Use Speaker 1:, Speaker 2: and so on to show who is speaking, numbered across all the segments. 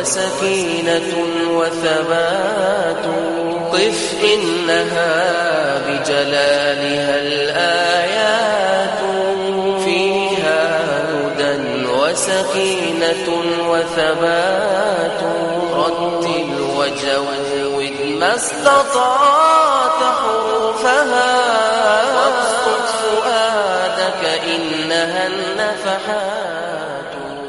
Speaker 1: وسكينة وثبات قف إنها بجلالها الآيات فيها هدى وسكينة وثبات رتل وجود ما استطعت حروفها وابسط فؤادك إنها النفحات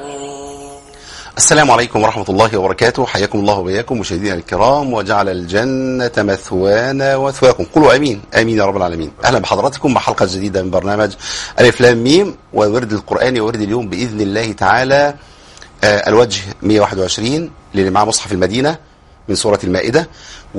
Speaker 2: السلام عليكم ورحمة الله وبركاته حياكم الله وبياكم مشاهدينا الكرام وجعل الجنة مثوانا وثواكم قولوا أمين أمين يا رب العالمين أهلا بحضراتكم مع حلقة جديدة من برنامج ألف لام ميم وورد القرآن وورد اليوم بإذن الله تعالى آه، الوجه 121 اللي معاه مصحف المدينة من سورة المائدة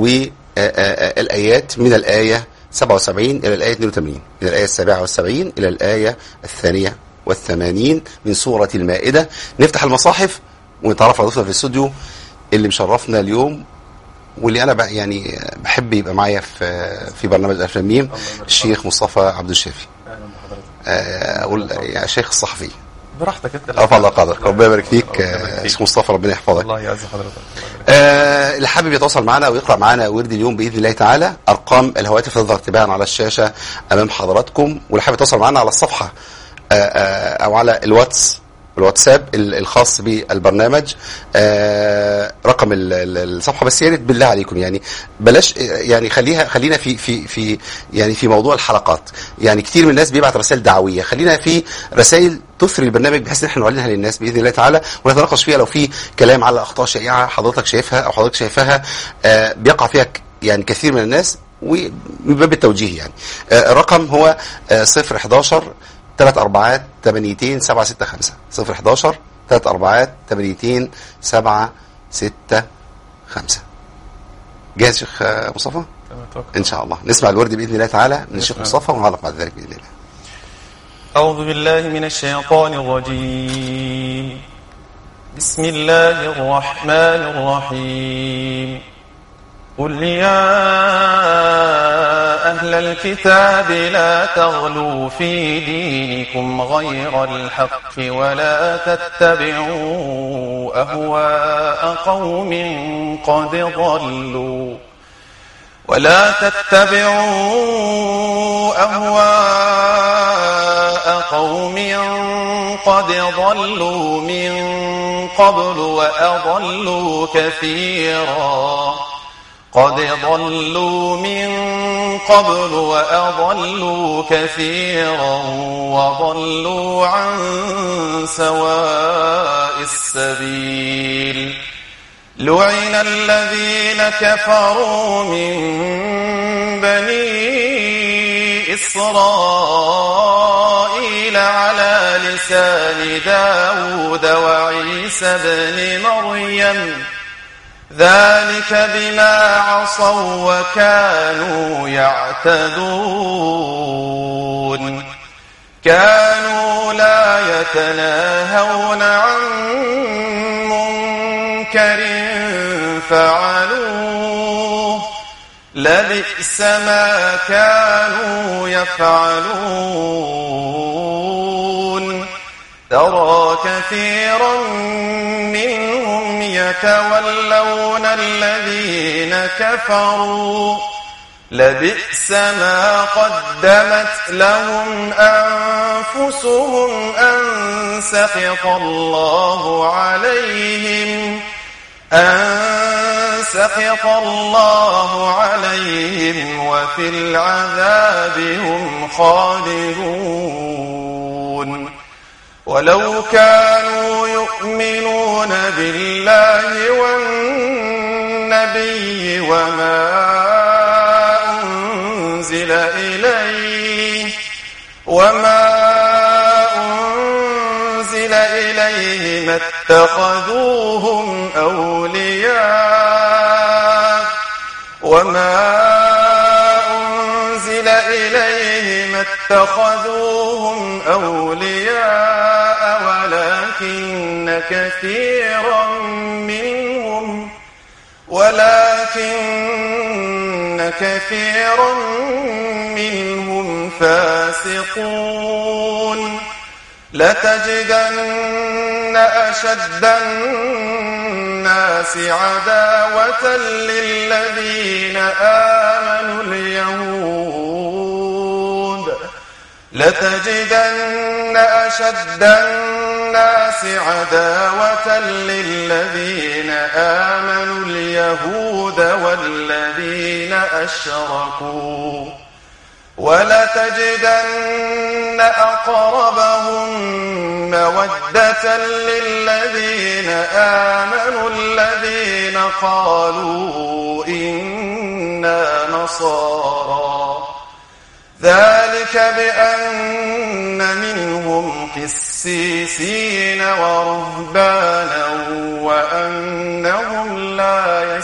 Speaker 2: والآيات من الآية 77 إلى الآية 82 من الآية 77 إلى الآية الثانية والثمانين من سورة المائدة نفتح المصاحف ونتعرف على ضيفنا في الاستوديو اللي مشرفنا اليوم واللي انا بقى يعني بحب يبقى معايا في في برنامج افلام ميم الشيخ مصطفى عبد الشافي
Speaker 3: اهلا بحضرتك
Speaker 2: آه، اقول يا شيخ الصحفي
Speaker 3: براحتك انت
Speaker 2: رفع الله قدرك ربنا يبارك فيك
Speaker 3: ربنا يبارك
Speaker 2: آه،
Speaker 3: فيك.
Speaker 2: شيخ مصطفى ربنا يحفظك
Speaker 3: الله يعز حضرتك الله يبارك.
Speaker 2: آه، اللي حابب يتواصل معنا ويقرا معنا ورد اليوم باذن الله تعالى ارقام الهواتف تظهر تباعا على الشاشه امام حضراتكم واللي حابب يتواصل معنا على الصفحه آه، آه، او على الواتس الواتساب ال- الخاص بالبرنامج آه، رقم ال- ال- الصفحه بس يا ريت بالله عليكم يعني بلاش آه، يعني خليها خلينا في في في يعني في موضوع الحلقات يعني كتير من الناس بيبعت رسائل دعويه خلينا في رسائل تثري البرنامج بحيث ان احنا نعلنها للناس باذن الله تعالى ونتناقش فيها لو في كلام على اخطاء شائعه حضرتك شايفها او حضرتك شايفاها آه، بيقع فيها ك- يعني كثير من الناس ومن باب التوجيه يعني آه، الرقم هو آه، 011 3 أربعات 82 7 6 5 0 11 3 أربعات 82 7 6 5 جاهز شيخ آه، مصطفى؟
Speaker 3: تمام، توكل.
Speaker 2: إن شاء الله نسمع الورد بإذن الله تعالى من الشيخ مصطفى ونعلق بعد ذلك بإذن الله
Speaker 3: أعوذ بالله من الشيطان الرجيم بسم الله الرحمن الرحيم قل يا أهل الكتاب لا تغلوا في دينكم غير الحق ولا تتبعوا أهواء قوم قد ضلوا ولا تتبعوا أهواء قوم قد ضلوا من قبل وأضلوا كثيرا قد ضلوا من قبل وأضلوا كثيرا وضلوا عن سواء السبيل لعن الذين كفروا من بني إسرائيل على لسان داود وعيسى بن مريم ذلك بما عصوا وكانوا يعتدون كانوا لا يتناهون عن منكر فعلوه لبئس ما كانوا يفعلون ترى كثيرا منهم يتولون الذين كفروا لبئس ما قدمت لهم أنفسهم أن سخط الله عليهم أن سخط الله عليهم وفي العذاب هم خالدون ولو كانوا يؤمنون بالله والنبي وما أنزل إليه وما أنزل إليه ما اتخذوهم أولياء وما أنزل إليه ما اتخذوهم أولياء ولكن كثيرا منهم ولكن كثيرا منهم فاسقون لتجدن أشد الناس عداوة للذين آمنوا اليهود لتجدن أشد الناس عداوة للذين آمنوا اليهود والذين أشركوا ولتجدن أقربهم مودة للذين آمنوا الذين قالوا إنا نصارى ذلك بأن منهم قسيسين ورهبانا وأنهم لا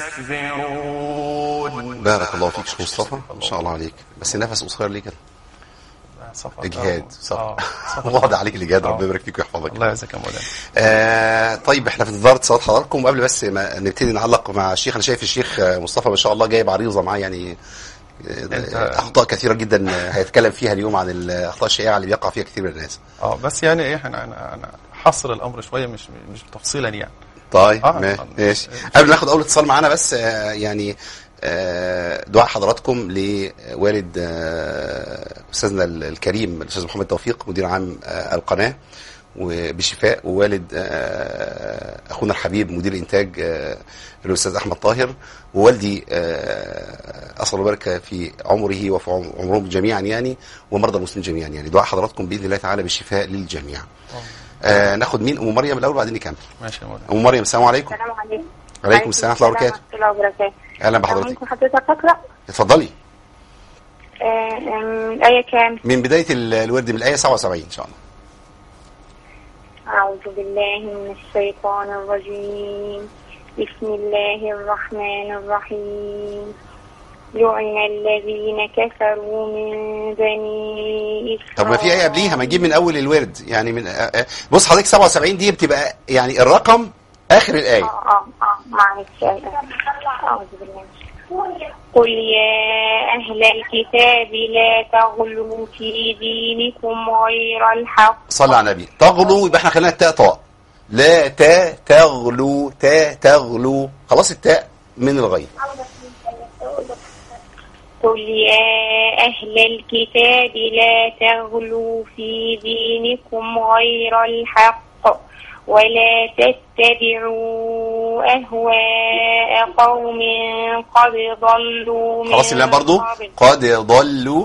Speaker 3: يستكبرون
Speaker 2: بارك الله فيك شيخ مصطفى ما شاء الله عليك بس نفس قصير ليه كده
Speaker 4: صفا
Speaker 2: اجهاد صح
Speaker 4: اه صفا.
Speaker 2: واضح عليك الاجهاد
Speaker 4: آه.
Speaker 2: ربنا يبارك فيك ويحفظك
Speaker 4: الله يجزاك يا مولانا
Speaker 2: آه طيب احنا في انتظار اتصالات حضراتكم وقبل بس ما نبتدي نعلق مع الشيخ انا شايف الشيخ آه، مصطفى ما شاء الله جايب عريضه معاه يعني آه،
Speaker 4: أنت-
Speaker 2: اخطاء كثيره جدا آه، هيتكلم فيها اليوم عن الاخطاء الشائعه اللي بيقع فيها كثير من الناس
Speaker 4: اه بس يعني ايه احنا انا انا حصر الامر شويه مش مش تفصيلا يعني
Speaker 2: طيب
Speaker 4: آه،
Speaker 2: ما-
Speaker 4: آه.
Speaker 2: ماشي قبل ما ناخد اول اتصال معانا بس آه، يعني آه، دعاء حضراتكم لوالد آه، استاذنا الكريم الاستاذ محمد توفيق مدير عام آه، القناه وبشفاء ووالد آه، اخونا الحبيب مدير انتاج آه، الاستاذ احمد طاهر ووالدي آه، اسال الله يبارك في عمره وفي عم- عمرهم جميعا يعني ومرضى المسلمين جميعا يعني دعاء حضراتكم باذن الله تعالى بالشفاء للجميع آه، ناخد مين ام مريم الاول وبعدين نكمل
Speaker 4: ماشي يا مولانا
Speaker 2: ام مريم السلام عليكم
Speaker 5: السلام عليكم
Speaker 2: عليكم السلام ورحمه الله وبركاته
Speaker 5: ورحمة الله وبركاته
Speaker 2: اهلا بحضرتك
Speaker 5: ممكن حضرتك تقرأ
Speaker 2: اتفضلي
Speaker 5: آه، آم، الآية كام؟
Speaker 2: من بدايه ال- الورد من الايه 77 ان شاء الله
Speaker 5: أعوذ بالله من الشيطان الرجيم بسم الله الرحمن الرحيم لعن الذين كفروا من بني إسرائيل
Speaker 2: طب ما في ايه قبليها ما نجيب من اول الورد يعني من آه، آه، بص حضرتك 77 دي بتبقى يعني الرقم اخر الايه
Speaker 5: اه اه اه معلش أعوذ بالله من الشيطان. قل يا أهل الكتاب لا تغلوا في دينكم غير الحق
Speaker 2: صلى على النبي تغلو يبقى احنا خلينا التاء طاء لا تا تغلو تا تغلو خلاص التاء من الغيب
Speaker 5: قل يا أهل الكتاب لا تغلوا في دينكم غير الحق ولا تتبعوا أهواء قوم قد ضلوا من
Speaker 2: خلاص اللام برضو
Speaker 5: قبل
Speaker 2: قد ضلوا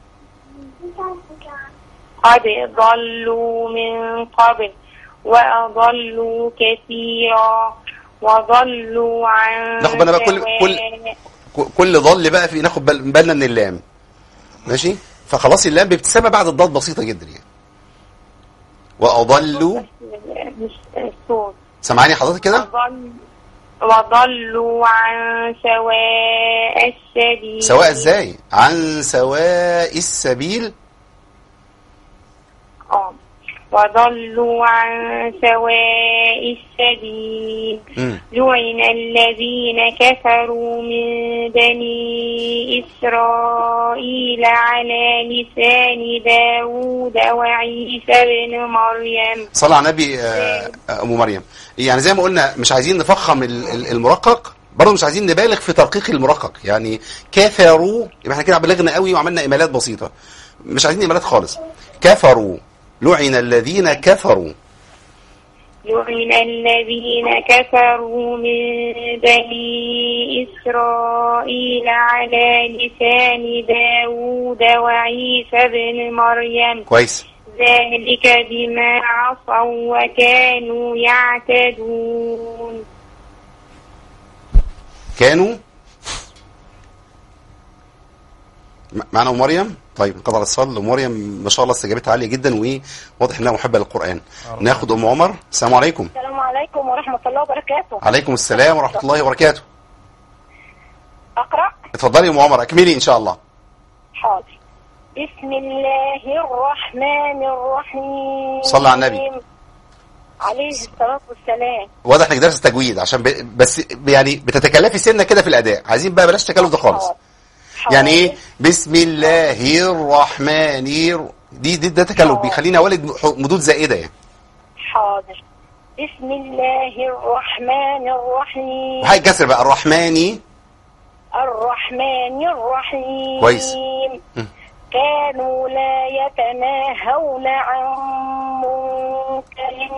Speaker 5: قد ضلوا من قبل وأضلوا كثيرا وضلوا عن
Speaker 2: ناخد بالنا بقى كل- كل-
Speaker 5: سواء.
Speaker 2: ك- كل ضل بقى في ناخد بال- بالنا من اللام ماشي فخلاص اللام بتسمى بعد الضاد بسيطه جدا يعني واضلوا
Speaker 5: مش الصوت
Speaker 2: سامعاني حضرتك كده
Speaker 5: وضل وضلوا عن سواء السبيل
Speaker 2: سواء ازاي عن سواء السبيل
Speaker 5: اه وضلوا عن سواء السبيل
Speaker 2: مم.
Speaker 5: لعن الذين كفروا من بني إسرائيل على لسان داود وعيسى بن مريم
Speaker 2: صلى على النبي آه، آه، ام مريم يعني زي ما قلنا مش عايزين نفخم ال- ال- المرقق برضه مش عايزين نبالغ في ترقيق المرقق يعني كفروا يبقى احنا كده بلغنا قوي وعملنا ايمالات بسيطه مش عايزين ايمالات خالص كفروا لعن الذين كفروا
Speaker 5: لعن الذين كفروا من بني إسرائيل على لسان داود وعيسى بن مريم
Speaker 2: كويس
Speaker 5: ذلك بما عصوا وكانوا يعتدون
Speaker 2: كانوا م- معنا ام مريم طيب انقطع الاتصال ام مريم ما شاء الله استجابتها عاليه جدا وواضح انها محبه للقران ناخد ام عمر السلام عليكم
Speaker 6: السلام عليكم ورحمة الله وبركاته
Speaker 2: عليكم السلام ورحمه الله وبركاته
Speaker 6: أقرأ
Speaker 2: اتفضلي يا ام عمر اكملي ان شاء الله
Speaker 6: حاضر بسم الله الرحمن الرحيم
Speaker 2: صلى على النبي.
Speaker 6: عليه الصلاة والسلام
Speaker 2: واضح انك دارس تجويد عشان ب... بس ب- يعني بتتكلفي سنه كده في الاداء عايزين بقى بلاش تكلف ده خالص
Speaker 6: حاضر.
Speaker 2: يعني ايه بسم الله الرحمن الر- دي دي ده تكلف
Speaker 6: آه.
Speaker 2: بيخليني اولد ح- مدود زائده يعني
Speaker 6: حاضر بسم الله الرحمن الرحيم
Speaker 2: وهي كسر بقى الرحماني
Speaker 6: الرحمن الرحيم
Speaker 2: كويس. م.
Speaker 6: كانوا لا يتناهون عن منكر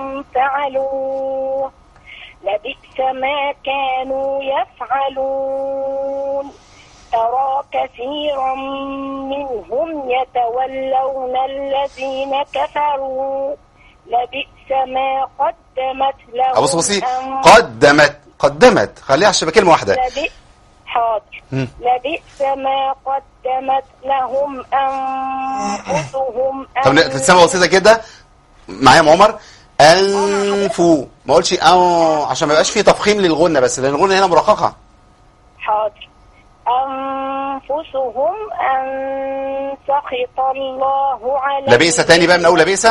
Speaker 6: فعلوه لبئس ما كانوا يفعلون ترى كثيرا منهم يتولون الذين كفروا لبئس ما قدمت لهم
Speaker 2: ابص بصي
Speaker 6: أنفسهم.
Speaker 2: قدمت قدمت خليها عشان تبقى كلمه واحده
Speaker 6: لبئس حاضر
Speaker 2: مم.
Speaker 6: لبئس ما قدمت لهم أنفسهم
Speaker 2: طب
Speaker 6: أن-
Speaker 2: تسمع بسيطه كده معايا يا أم عمر انفو ما اقولش او عشان ما يبقاش فيه تفخيم للغنه بس لان الغنه هنا مرققه
Speaker 6: حاضر أنفسهم أن سخط الله عليهم
Speaker 2: لبئس تاني بقى من اول لبئس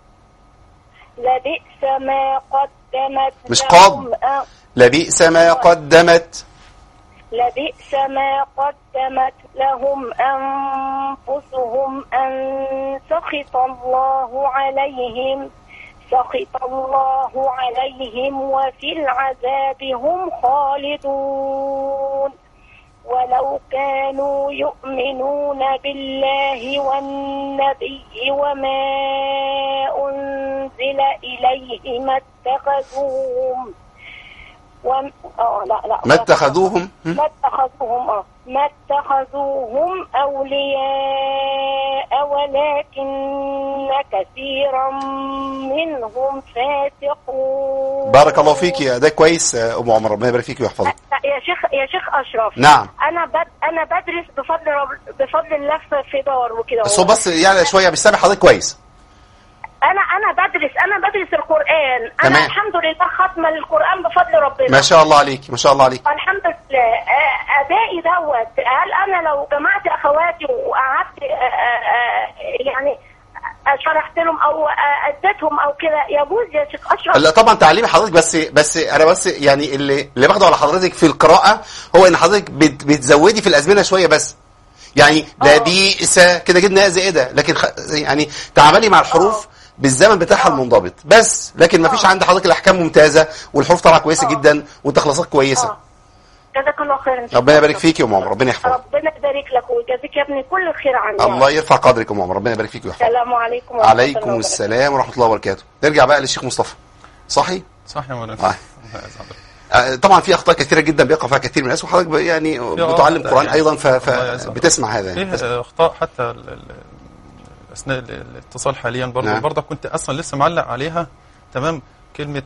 Speaker 6: لبئس ما قدمت
Speaker 2: مش
Speaker 6: لهم
Speaker 2: قد.
Speaker 6: أن-
Speaker 2: لبئس ما قدمت
Speaker 6: لبئس ما قدمت لهم أنفسهم أن سخط الله عليهم سخط الله عليهم وفي العذاب هم خالدون ولو كانوا يؤمنون بالله والنبي وما أنزل إليه ما اتخذوهم وم... آه لا لا
Speaker 2: ما اتخذوهم هم؟
Speaker 6: ما اتخذوهم اه ما اتخذوهم أولياء ولكن كثيرا منهم فاسقون
Speaker 2: بارك الله فيك يا ده كويس يا ام عمر ربنا يبارك فيك ويحفظك
Speaker 6: يا شيخ يا شيخ أشرف
Speaker 2: نعم
Speaker 6: أنا بد... أنا بدرس بفضل رب... بفضل الله في- في دار وكده
Speaker 2: الصوت بس يعني شويه مش سامع حضرتك كويس
Speaker 6: أنا أنا بدرس أنا بدرس القرآن أنا
Speaker 2: تمام.
Speaker 6: الحمد لله ختمة القرآن بفضل ربنا
Speaker 2: ما شاء الله عليك ما شاء الله عليك
Speaker 6: الحمد لله آه، ادائي دوت هل انا لو جمعت اخواتي وقعدت آه، آه، آه، يعني شرحت لهم او آه، اديتهم او كده يجوز يا شيخ اشرف
Speaker 2: لا طبعا تعليم حضرتك بس بس انا بس يعني اللي اللي باخده على حضرتك في القراءه هو ان حضرتك بت بتزودي في الازمنه شويه بس يعني لا
Speaker 6: آه.
Speaker 2: بئس كده جبنا زائده لكن خ... يعني تعاملي مع الحروف بالزمن بتاعها المنضبط بس لكن ما فيش عند حضرتك الاحكام ممتازه والحروف طالعه كويسه جدا والتخليصات كويسه
Speaker 6: اه جزاك الله خير إن شاء
Speaker 2: ربنا
Speaker 6: الله.
Speaker 2: يبارك فيك يا ام عمر ربنا يحفظك
Speaker 6: ربنا يبارك لك ويجازيك يا ابني كل الخير عني
Speaker 2: الله يرفع قدرك يا ام عمر ربنا يبارك فيك ويحفظك
Speaker 6: السلام عليكم ورحمة الله
Speaker 2: عليكم
Speaker 6: وبركاته.
Speaker 2: السلام ورحمه الله وبركاته نرجع بقى للشيخ مصطفى صحي
Speaker 4: صح يا مولانا
Speaker 2: آه.
Speaker 4: الله يسعدك.
Speaker 2: آه، طبعا في اخطاء كثيره جدا بيقع فيها كثير من الناس وحضرتك ب- يعني بتعلم
Speaker 4: آه،
Speaker 2: قران
Speaker 4: يعني
Speaker 2: ايضا ف-
Speaker 4: الله يسعدك.
Speaker 2: فبتسمع هذا يعني.
Speaker 4: فيه اخطاء حتى ال- ال- اثناء ال- الاتصال حاليا برضه
Speaker 2: نعم.
Speaker 4: برضه كنت اصلا لسه معلق عليها تمام كلمه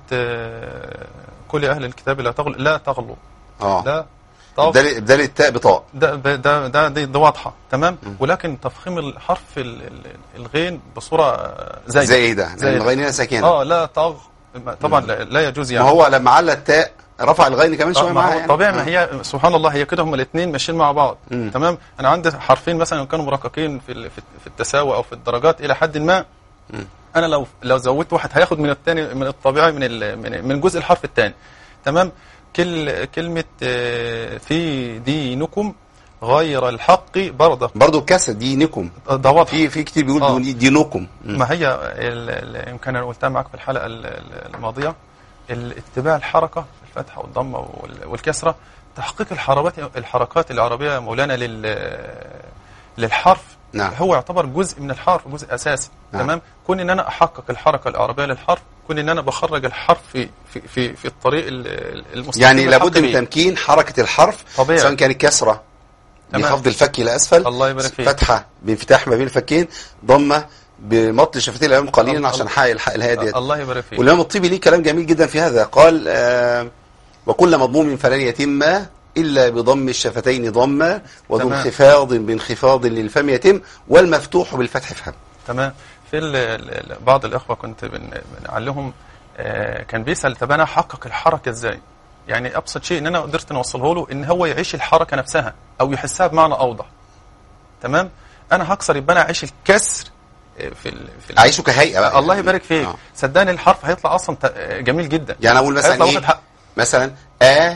Speaker 4: آه، كل اهل الكتاب لا تغلو لا تغلو
Speaker 2: اه
Speaker 4: لا تغ-
Speaker 2: ابدال ابدال التاء بطاء
Speaker 4: ده ده ده ده, دي, دي واضحه تمام ولكن تفخيم الحرف ال- ال- الغين بصوره آه، زايده
Speaker 2: زائده لان
Speaker 4: زائدة.
Speaker 2: الغين هنا ساكنه
Speaker 4: اه لا تغ طبعا لا, لا يجوز
Speaker 2: ما
Speaker 4: يعني
Speaker 2: هو لما علّى التاء رفع الغين كمان
Speaker 4: آه،
Speaker 2: شويه
Speaker 4: ما
Speaker 2: معاه
Speaker 4: هو
Speaker 2: يعني.
Speaker 4: طبيعي ما
Speaker 2: آه.
Speaker 4: هي سبحان الله هي كده هم الاثنين ماشيين مع بعض
Speaker 2: مم.
Speaker 4: تمام انا عندي حرفين مثلا كانوا مرققين في ال- في في التساوي او في الدرجات الى حد ما انا لو لو زودت واحد هياخد من الثاني من الطبيعي من ال- من من جزء الحرف الثاني تمام كل كلمه آه، في دينكم غير الحق برضه
Speaker 2: برضه الكسر دينكم
Speaker 4: ده واضح
Speaker 2: في في كتير
Speaker 4: آه.
Speaker 2: بيقولوا دينكم مم.
Speaker 4: ما هي ال- ال- يمكن انا قلتها معاك في الحلقه ال- ال- الماضيه ال- اتباع الحركه الفتحه والضمه وال- والكسره تحقيق الحركات الحركات العربيه يا مولانا لل للحرف
Speaker 2: نعم.
Speaker 4: هو يعتبر جزء من الحرف جزء اساسي
Speaker 2: نعم.
Speaker 4: تمام كون ان انا احقق الحركه العربيه للحرف كون ان انا بخرج الحرف في في في, في الطريق ال- المستقيم
Speaker 2: يعني لابد
Speaker 4: الحق
Speaker 2: من
Speaker 4: بيه.
Speaker 2: تمكين حركه الحرف
Speaker 4: طبيعي.
Speaker 2: سواء كانت كسره
Speaker 4: تمام.
Speaker 2: بخفض الفك الى اسفل
Speaker 4: الله يبارك فيك.
Speaker 2: فتحه بانفتاح ما بين الفكين ضمه بمط الشفتين الامام قليلا
Speaker 4: الله-
Speaker 2: عشان حق الحق الهادي ديت
Speaker 4: الله يبارك فيك
Speaker 2: والإمام الطيبي ليه كلام جميل جدا في هذا قال آه وكل مضموم فلن يتم إلا بضم الشفتين ضمة وذو
Speaker 4: تمام.
Speaker 2: انخفاض بانخفاض للفم يتم والمفتوح بالفتح فهم
Speaker 4: تمام في ال- ال- ال- بعض الاخوه كنت بن- بنعلمهم آه، كان بيسال طب انا احقق الحركه ازاي؟ يعني ابسط شيء ان انا قدرت نوصله له ان هو يعيش الحركه نفسها او يحسها بمعنى اوضح تمام؟ انا هكسر يبقى انا اعيش الكسر آه، في ال في ال-
Speaker 2: أعيشه كهيئة بقى
Speaker 4: الله يبارك فيك
Speaker 2: آه.
Speaker 4: صدقني الحرف هيطلع اصلا ت- آه، جميل جدا
Speaker 2: يعني أقول مثلا
Speaker 4: هيطلع
Speaker 2: إيه
Speaker 4: واخد حق.
Speaker 2: مثلا آ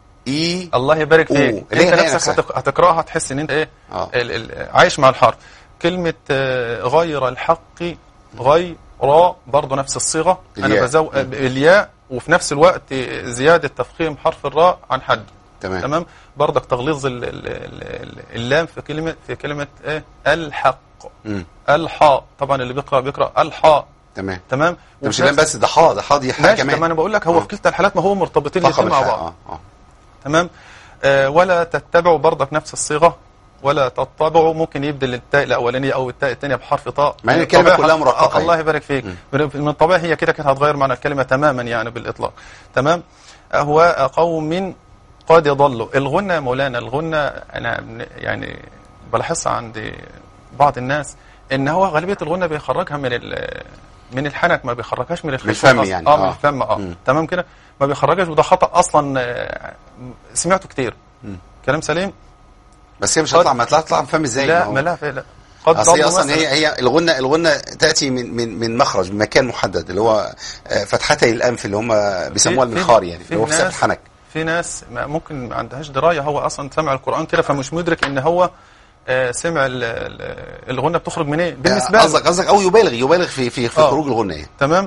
Speaker 2: إي
Speaker 4: الله يبارك
Speaker 2: أوه.
Speaker 4: فيك
Speaker 2: اللي هي
Speaker 4: انت
Speaker 2: الهيئة
Speaker 4: نفسك
Speaker 2: نفسها.
Speaker 4: هتق- هتقراها تحس ان انت ايه
Speaker 2: آه.
Speaker 4: ال ال عايش مع الحرف كلمة آه، غير الحق غير را برضه نفس الصيغة أنا
Speaker 2: الياء.
Speaker 4: بزو آه، الياء وفي نفس الوقت آه، زيادة تفخيم حرف الراء عن حد
Speaker 2: تمام
Speaker 4: تمام برضك تغليظ ال- ال- ال- ال- اللام في كلمة في كلمة إيه الحق
Speaker 2: مم.
Speaker 4: الحاء طبعا اللي بيقرأ بيقرأ الحاء
Speaker 2: تمام
Speaker 4: تمام
Speaker 2: ده مش
Speaker 4: وفي
Speaker 2: اللام
Speaker 4: نفس-
Speaker 2: بس ده حا ده حا دي حاجه
Speaker 4: ماشي
Speaker 2: كمان
Speaker 4: طب ما انا بقول لك هو
Speaker 2: آه.
Speaker 4: في كلتا الحالات ما هو مرتبطين
Speaker 2: فخم
Speaker 4: الاثنين مع
Speaker 2: الحاء
Speaker 4: بعض
Speaker 2: اه اه
Speaker 4: تمام آه ولا تتبعوا برضك نفس الصيغه ولا تتبعوا ممكن يبدل التاء الاولانيه او التاء الثانيه بحرف طاء
Speaker 2: مع إن
Speaker 4: من
Speaker 2: الكلمة
Speaker 4: طبيعها-
Speaker 2: كلها مرققة
Speaker 4: آه الله
Speaker 2: يعني.
Speaker 4: يبارك فيك من الطبيعي هي كده كده هتغير معنى الكلمه تماما يعني بالاطلاق تمام اهواء قوم قد ضلوا الغنى يا مولانا الغنى انا بن- يعني بلاحظها عند بعض الناس ان هو غالبيه الغنى بيخرجها من ال- من الحنك ما بيخرجهاش من الخشب
Speaker 2: الفم
Speaker 4: أصلاً.
Speaker 2: يعني،
Speaker 4: اه من
Speaker 2: آه.
Speaker 4: الفم اه
Speaker 2: مم.
Speaker 4: تمام كده ما بيخرجهاش وده خطا اصلا آه، سمعته كتير كلام سليم
Speaker 2: بس هي مش
Speaker 4: قد-
Speaker 2: هتطلع ما تطلع تطلع من فم ازاي
Speaker 4: لا
Speaker 2: هو-
Speaker 4: ما لا في لا قد
Speaker 2: اصل هي
Speaker 4: ضلوا
Speaker 2: اصلا
Speaker 4: مثلاً.
Speaker 2: هي هي الغنه الغنه تاتي من من من مخرج من مكان محدد اللي هو آه، فتحتي الانف اللي هم بيسموها
Speaker 4: في-
Speaker 2: المنخار يعني
Speaker 4: في
Speaker 2: اللي هو في سقف
Speaker 4: ناس-
Speaker 2: الحنك
Speaker 4: في ناس ما ممكن ما عندهاش درايه هو اصلا سمع القران كده فمش مدرك ان هو آه، سمع ال- ال- الغنه بتخرج منين بالنسبه له
Speaker 2: قصدك قصدك او يبالغ يبالغ في في في
Speaker 4: آه.
Speaker 2: خروج الغنه يعني
Speaker 4: تمام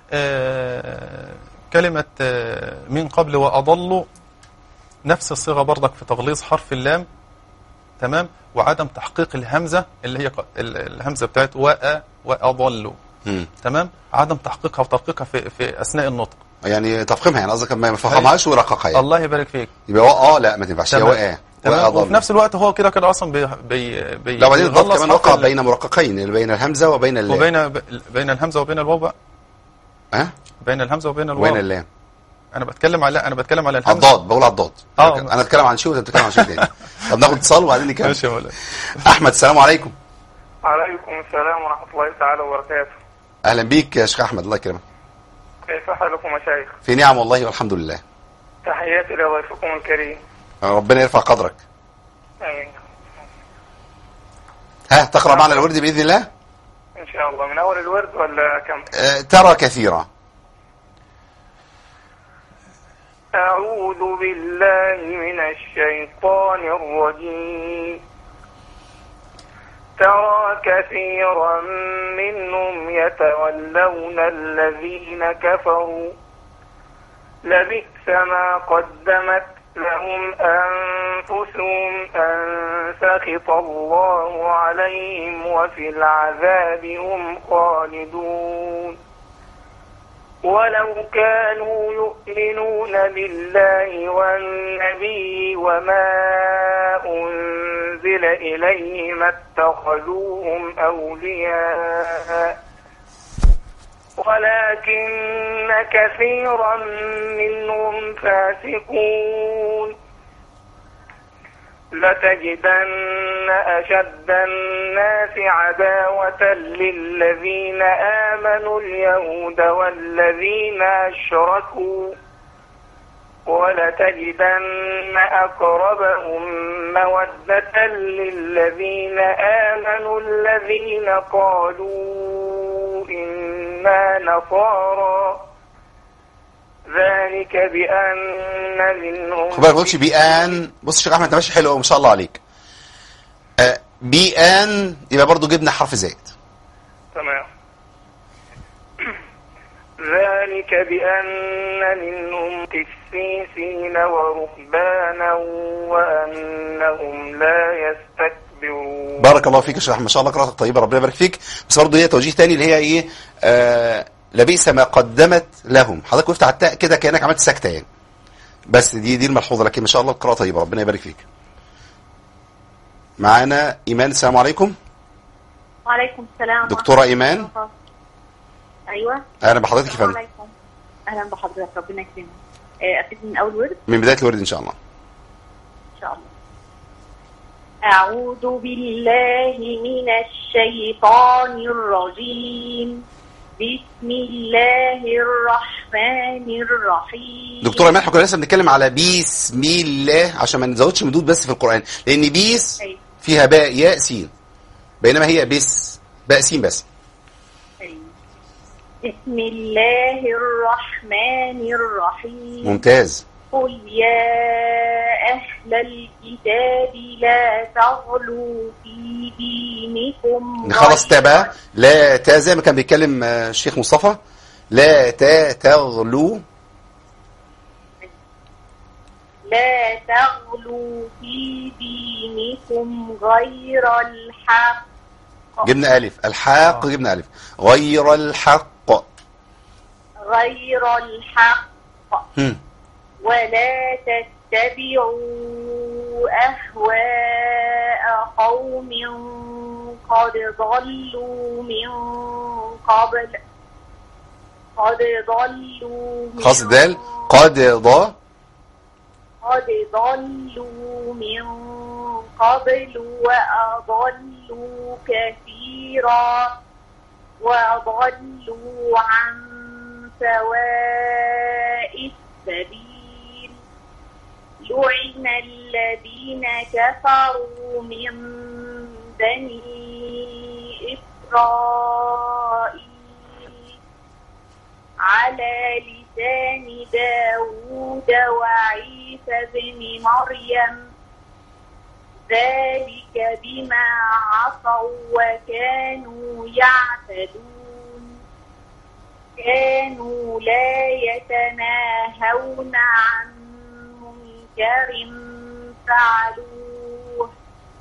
Speaker 4: آه، كلمه آه، من قبل واضلوا نفس الصيغه برضك في تغليظ حرف اللام تمام وعدم تحقيق الهمزه اللي هي ق- ال- الهمزه بتاعت وأ واضلوا
Speaker 2: مم.
Speaker 4: تمام عدم تحقيقها وترقيقها في في اثناء النطق
Speaker 2: يعني تفخيمها يعني قصدك ما يفخمهاش ويرققها يعني
Speaker 4: الله يبارك فيك
Speaker 2: يبقى هو اه لا ما تنفعش هي
Speaker 4: تمام.
Speaker 2: وقع
Speaker 4: تمام
Speaker 2: وقع
Speaker 4: وفي نفس الوقت هو كده كده اصلا بي بي بي
Speaker 2: لا وبعدين الضاد
Speaker 4: بيغلظ
Speaker 2: كمان
Speaker 4: حرف
Speaker 2: وقع
Speaker 4: ال-
Speaker 2: بين مرققين اللي بين الهمزه وبين اللام
Speaker 4: وبين بين الهمزه وبين الواو بقى
Speaker 2: ها
Speaker 4: بين الهمزه وبين الواو
Speaker 2: وبين اللام
Speaker 4: انا بتكلم على انا بتكلم على الهمزه
Speaker 2: الضاد بقول على الضاد
Speaker 4: آه.
Speaker 2: انا بتكلم عن شيء وانت بتتكلم عن شيء تاني طب ناخد اتصال وبعدين نكمل
Speaker 4: ماشي يا مولانا
Speaker 2: احمد السلام عليكم
Speaker 7: عليكم السلام ورحمة الله تعالى وبركاته
Speaker 2: اهلا بيك يا شيخ احمد الله يكرمك
Speaker 7: كيف حالكم مشايخ
Speaker 2: في نعم والله والحمد لله
Speaker 7: تحياتي لضيفكم الكريم
Speaker 2: ربنا يرفع قدرك
Speaker 7: آمين
Speaker 2: ها تقرا معنا الورد باذن الله
Speaker 7: إن شاء الله من أول الورد ولا كم
Speaker 2: آه، ترى كثيرا
Speaker 7: أعوذ بالله من الشيطان الرجيم ترى كثيرا منهم يتولون الذين كفروا لبئس ما قدمت لهم أنفسهم أن سخط الله عليهم وفي العذاب هم خالدون ولو كانوا يؤمنون بالله والنبي وما أنزل إليه ما اتخذوهم أولياء ولكن كثيرا منهم فاسقون لتجدن أشد الناس عداوة للذين آمنوا اليهود والذين أشركوا ولتجدن أقربهم مودة للذين آمنوا الذين قالوا إنا نصارى ذلك بأن منهم
Speaker 2: خد بالك ما تقولش بيان بص يا شيخ احمد انت ماشي حلو قوي ما شاء الله عليك آه، بيان يبقى برضو جبنا حرف زائد
Speaker 7: تمام ذلك بأن منهم قسيسين ورهبانا وأنهم لا يستكبرون
Speaker 2: بارك الله فيك يا شيخ احمد ما شاء الله قراءتك طيبه ربنا يبارك فيك بس برضه هي توجيه تاني اللي هي ايه آه لبئس ما قدمت لهم حضرتك وقفت على التاء كده كانك عملت سكته يعني بس دي دي الملحوظه لكن ما شاء الله القراءه طيبه ربنا يبارك فيك معانا ايمان السلام عليكم
Speaker 5: وعليكم السلام ورحمة
Speaker 2: دكتورة إيمان؟
Speaker 5: الله وبركاته. أيوة
Speaker 2: اهلا بحضرتك يا
Speaker 5: السلام
Speaker 2: فندم
Speaker 5: عليكم أهلا بحضرتك ربنا يكرمك آه، أبتدي من أول ورد
Speaker 2: من بدايه الورد ان شاء الله
Speaker 5: إن شاء الله أعوذ بالله من الشيطان الرجيم بسم الله الرحمن الرحيم
Speaker 2: دكتوره ايمان احنا كنا لسه بنتكلم على بسم الله عشان ما نزودش مدود بس في القران لان بيس
Speaker 5: أيوة.
Speaker 2: فيها باء ياء سين بينما هي بس باء سين بس
Speaker 5: أيوة. بسم الله الرحمن الرحيم
Speaker 2: ممتاز
Speaker 5: قل يا أهل الكتاب لا تغلوا في دينكم
Speaker 2: نخلص
Speaker 5: غير-
Speaker 2: تابع لا تا زي ما كان بيتكلم آه، الشيخ مصطفى لا تا تغلو
Speaker 5: لا تغلوا في دينكم غير الحق
Speaker 2: جبنا ألف الحاق جبنا ألف غير الحق
Speaker 5: غير الحق
Speaker 2: هم.
Speaker 5: ولا تتبعوا أهواء قوم قد ضلوا من قبل قد ضلوا من
Speaker 2: خاص دال قد ضا
Speaker 5: قد ضلوا من قبل وأضلوا كثيرا وضلوا عن سواء السبيل لعن الذين كفروا من بني إسرائيل على لسان داود وعيسى بن مريم ذلك بما عصوا وكانوا يعتدون كانوا لا يتناهون عن منكر فعلوه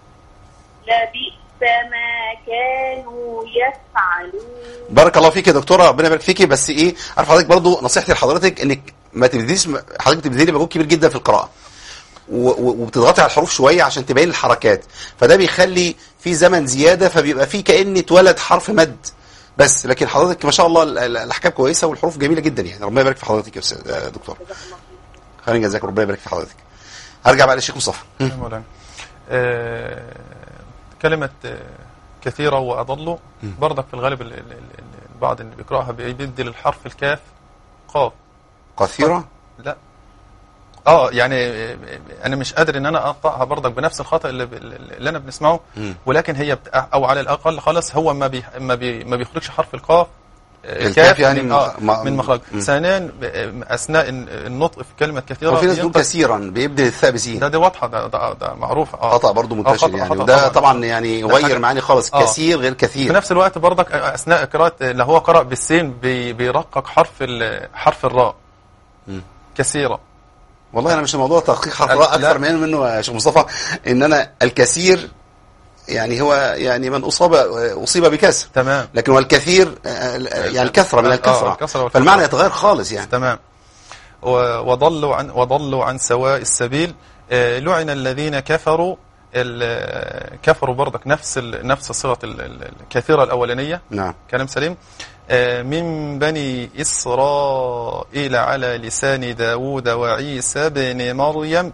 Speaker 5: لبئس ما كانوا يفعلون
Speaker 2: بارك الله فيك يا دكتوره ربنا يبارك فيكي بس ايه عارف حضرتك برضو نصيحتي لحضرتك انك ما تبتديش حضرتك تبتدي مجهود كبير جدا في القراءه و- و- وبتضغطي على الحروف شويه عشان تبين الحركات فده بيخلي في زمن زياده فبيبقى في كان اتولد حرف مد بس لكن حضرتك ما شاء الله ال- ال- الاحكام كويسه والحروف جميله جدا يعني ربنا يبارك في حضرتك يا استاذ يا دكتور خير جزاك ربنا يبارك في حضرتك هرجع بقى للشيخ مصطفى
Speaker 4: يا مولانا آه، كلمة آه، كثيرة وأضلوا برضك في الغالب ال- ال- ال- البعض اللي بيقرأها بيدي للحرف الكاف قاف
Speaker 2: قصيره
Speaker 4: لا اه يعني آه، انا مش قادر ان انا اقطعها برضك بنفس الخطا اللي, اللي انا بنسمعه
Speaker 2: مم.
Speaker 4: ولكن هي بت... او على الاقل خالص هو ما بي... ما, بي... ما بيخرجش حرف القاف آه،
Speaker 2: الكاف يعني
Speaker 4: من,
Speaker 2: من-
Speaker 4: آه
Speaker 2: ما-
Speaker 4: من مخرج
Speaker 2: مم.
Speaker 4: ثانيا آه، اثناء النطق في كلمه كثيره
Speaker 2: وفي ناس بتقول
Speaker 4: ينطق-
Speaker 2: كثيرا بيبدل الثاء بسين
Speaker 4: ده دي واضحه ده, ده, ده معروف اه
Speaker 2: خطا برضو منتشر
Speaker 4: خطأ-
Speaker 2: يعني
Speaker 4: خطأ
Speaker 2: وده
Speaker 4: طبعاً.
Speaker 2: طبعا يعني
Speaker 4: ده
Speaker 2: غير
Speaker 4: حاجة-
Speaker 2: معاني خالص
Speaker 4: آه.
Speaker 2: كثير غير
Speaker 4: في
Speaker 2: كثير
Speaker 4: نفس الوقت برضك اثناء قراءه اللي هو قرأ بالسين بي... بيرقق حرف ال... حرف الراء
Speaker 2: مم.
Speaker 4: كثيره
Speaker 2: والله انا مش الموضوع تحقيق حرف
Speaker 4: لا.
Speaker 2: راء اكثر من منه يا شيخ مصطفى ان انا الكثير يعني هو يعني من اصاب اصيب بكسر
Speaker 4: تمام
Speaker 2: لكن والكثير آه، يعني الكثره من
Speaker 4: آه،
Speaker 2: الكثره
Speaker 4: الكثرة والكثرة.
Speaker 2: فالمعنى يتغير خالص يعني
Speaker 4: تمام و- وضلوا عن وضلوا عن سواء السبيل آه، لعن الذين كفروا ال- كفروا برضك نفس ال- نفس صيغه ال- ال- الكثيره الاولانيه
Speaker 2: نعم
Speaker 4: كلام سليم آه، من بني إسرائيل على لسان داود وعيسى بن مريم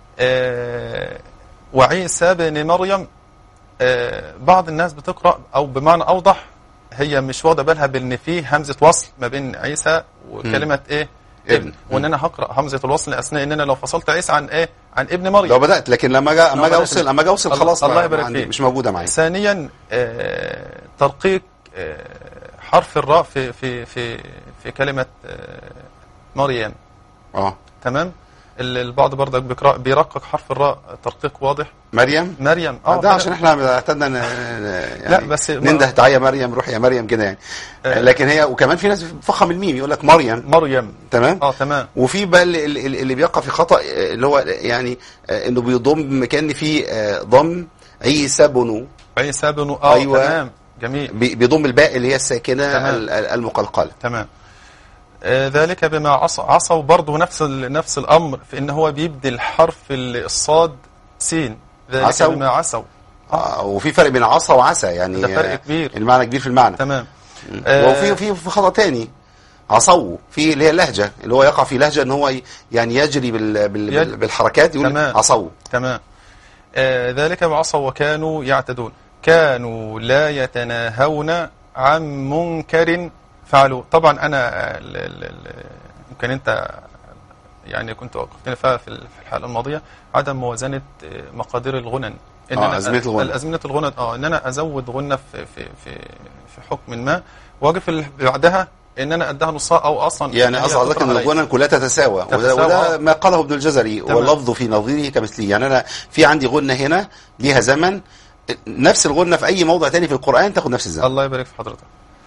Speaker 4: آه، وعيسى بن مريم آه، بعض الناس بتقرأ أو بمعنى أوضح هي مش واخدة بالها بأن فيه همزة وصل ما بين عيسى وكلمة إيه
Speaker 2: ابن.
Speaker 4: ابن وان انا هقرا همزه الوصل اثناء ان انا لو فصلت عيسى عن ايه عن ابن مريم
Speaker 2: لو بدات لكن لما اجي اما اجي
Speaker 4: بدأت-
Speaker 2: اوصل اما اجي اوصل
Speaker 4: الله-
Speaker 2: خلاص
Speaker 4: الله
Speaker 2: ما-
Speaker 4: يبارك
Speaker 2: ما عندي-
Speaker 4: فيك.
Speaker 2: مش موجوده معايا
Speaker 4: ثانيا آه، ترقيق آه، حرف الراء في في في في كلمه آه، مريم
Speaker 2: اه
Speaker 4: تمام ال- البعض برضك بيقرأ بيرقق حرف الراء ترقيق واضح
Speaker 2: مريم
Speaker 4: مريم
Speaker 2: ده
Speaker 4: فأنا-
Speaker 2: عشان احنا اعتدنا ن- يعني
Speaker 4: لا، بس-
Speaker 2: ننده تعالى يا مريم روح يا مريم كده يعني
Speaker 4: آه.
Speaker 2: لكن هي وكمان في ناس بتفخم الميم يقول لك مريم
Speaker 4: مريم
Speaker 2: تمام
Speaker 4: اه تمام
Speaker 2: وفي بقى اللي, اللي اللي بيقع في خطا آه، اللي هو يعني آه، انه بيضم كان في آه، ضم عيسى بنو
Speaker 4: عيسى بن اه
Speaker 2: أيوة.
Speaker 4: تمام جميل
Speaker 2: بي- بيضم الباء اللي هي الساكنه
Speaker 4: تمام.
Speaker 2: ال- ال- المقلقله
Speaker 4: تمام آه، ذلك بما عصوا عصوا برضه نفس ال- نفس الامر في ان هو بيبدل حرف ال- الصاد سين ذلك
Speaker 2: عصوا.
Speaker 4: بما عصوا
Speaker 2: آه، وفي فرق بين عصا وعسى يعني
Speaker 4: ده فرق
Speaker 2: آه،
Speaker 4: كبير.
Speaker 2: المعنى كبير في المعنى
Speaker 4: تمام
Speaker 2: وفي في في خطا تاني عصوا في اللي هي اللهجه اللي هو يقع في لهجه ان هو ي- يعني يجري بال بال
Speaker 4: يج-
Speaker 2: بالحركات يقول
Speaker 4: تمام.
Speaker 2: عصوا
Speaker 4: تمام آه ذلك بما عصوا وكانوا يعتدون كانوا لا يتناهون عن منكر فعلوا طبعا انا آه، ال- ال- ال- يمكن انت يعني كنت وقفتني فيها في ال- في الحلقه الماضيه عدم موازنه آه، مقادير الغنن ان
Speaker 2: آه،
Speaker 4: أنا
Speaker 2: أزمنة الغنى.
Speaker 4: الازمنه الغنى اه ان انا ازود غنه في في في في حكم ما واجي في ال- بعدها ان انا اديها نصها او اصلا
Speaker 2: يعني
Speaker 4: إن هي
Speaker 2: قصد حضرتك
Speaker 4: تطرح
Speaker 2: ان
Speaker 4: عليا.
Speaker 2: الغنى كلها تتساوى وده,
Speaker 4: تتساوى،
Speaker 2: وده
Speaker 4: آه.
Speaker 2: ما قاله ابن الجزري
Speaker 4: تمام.
Speaker 2: واللفظ في نظيره كمثله يعني انا في عندي غنى هنا ليها زمن نفس الغنى في اي موضع تاني في القران تاخد نفس الزمن
Speaker 4: الله يبارك في حضرتك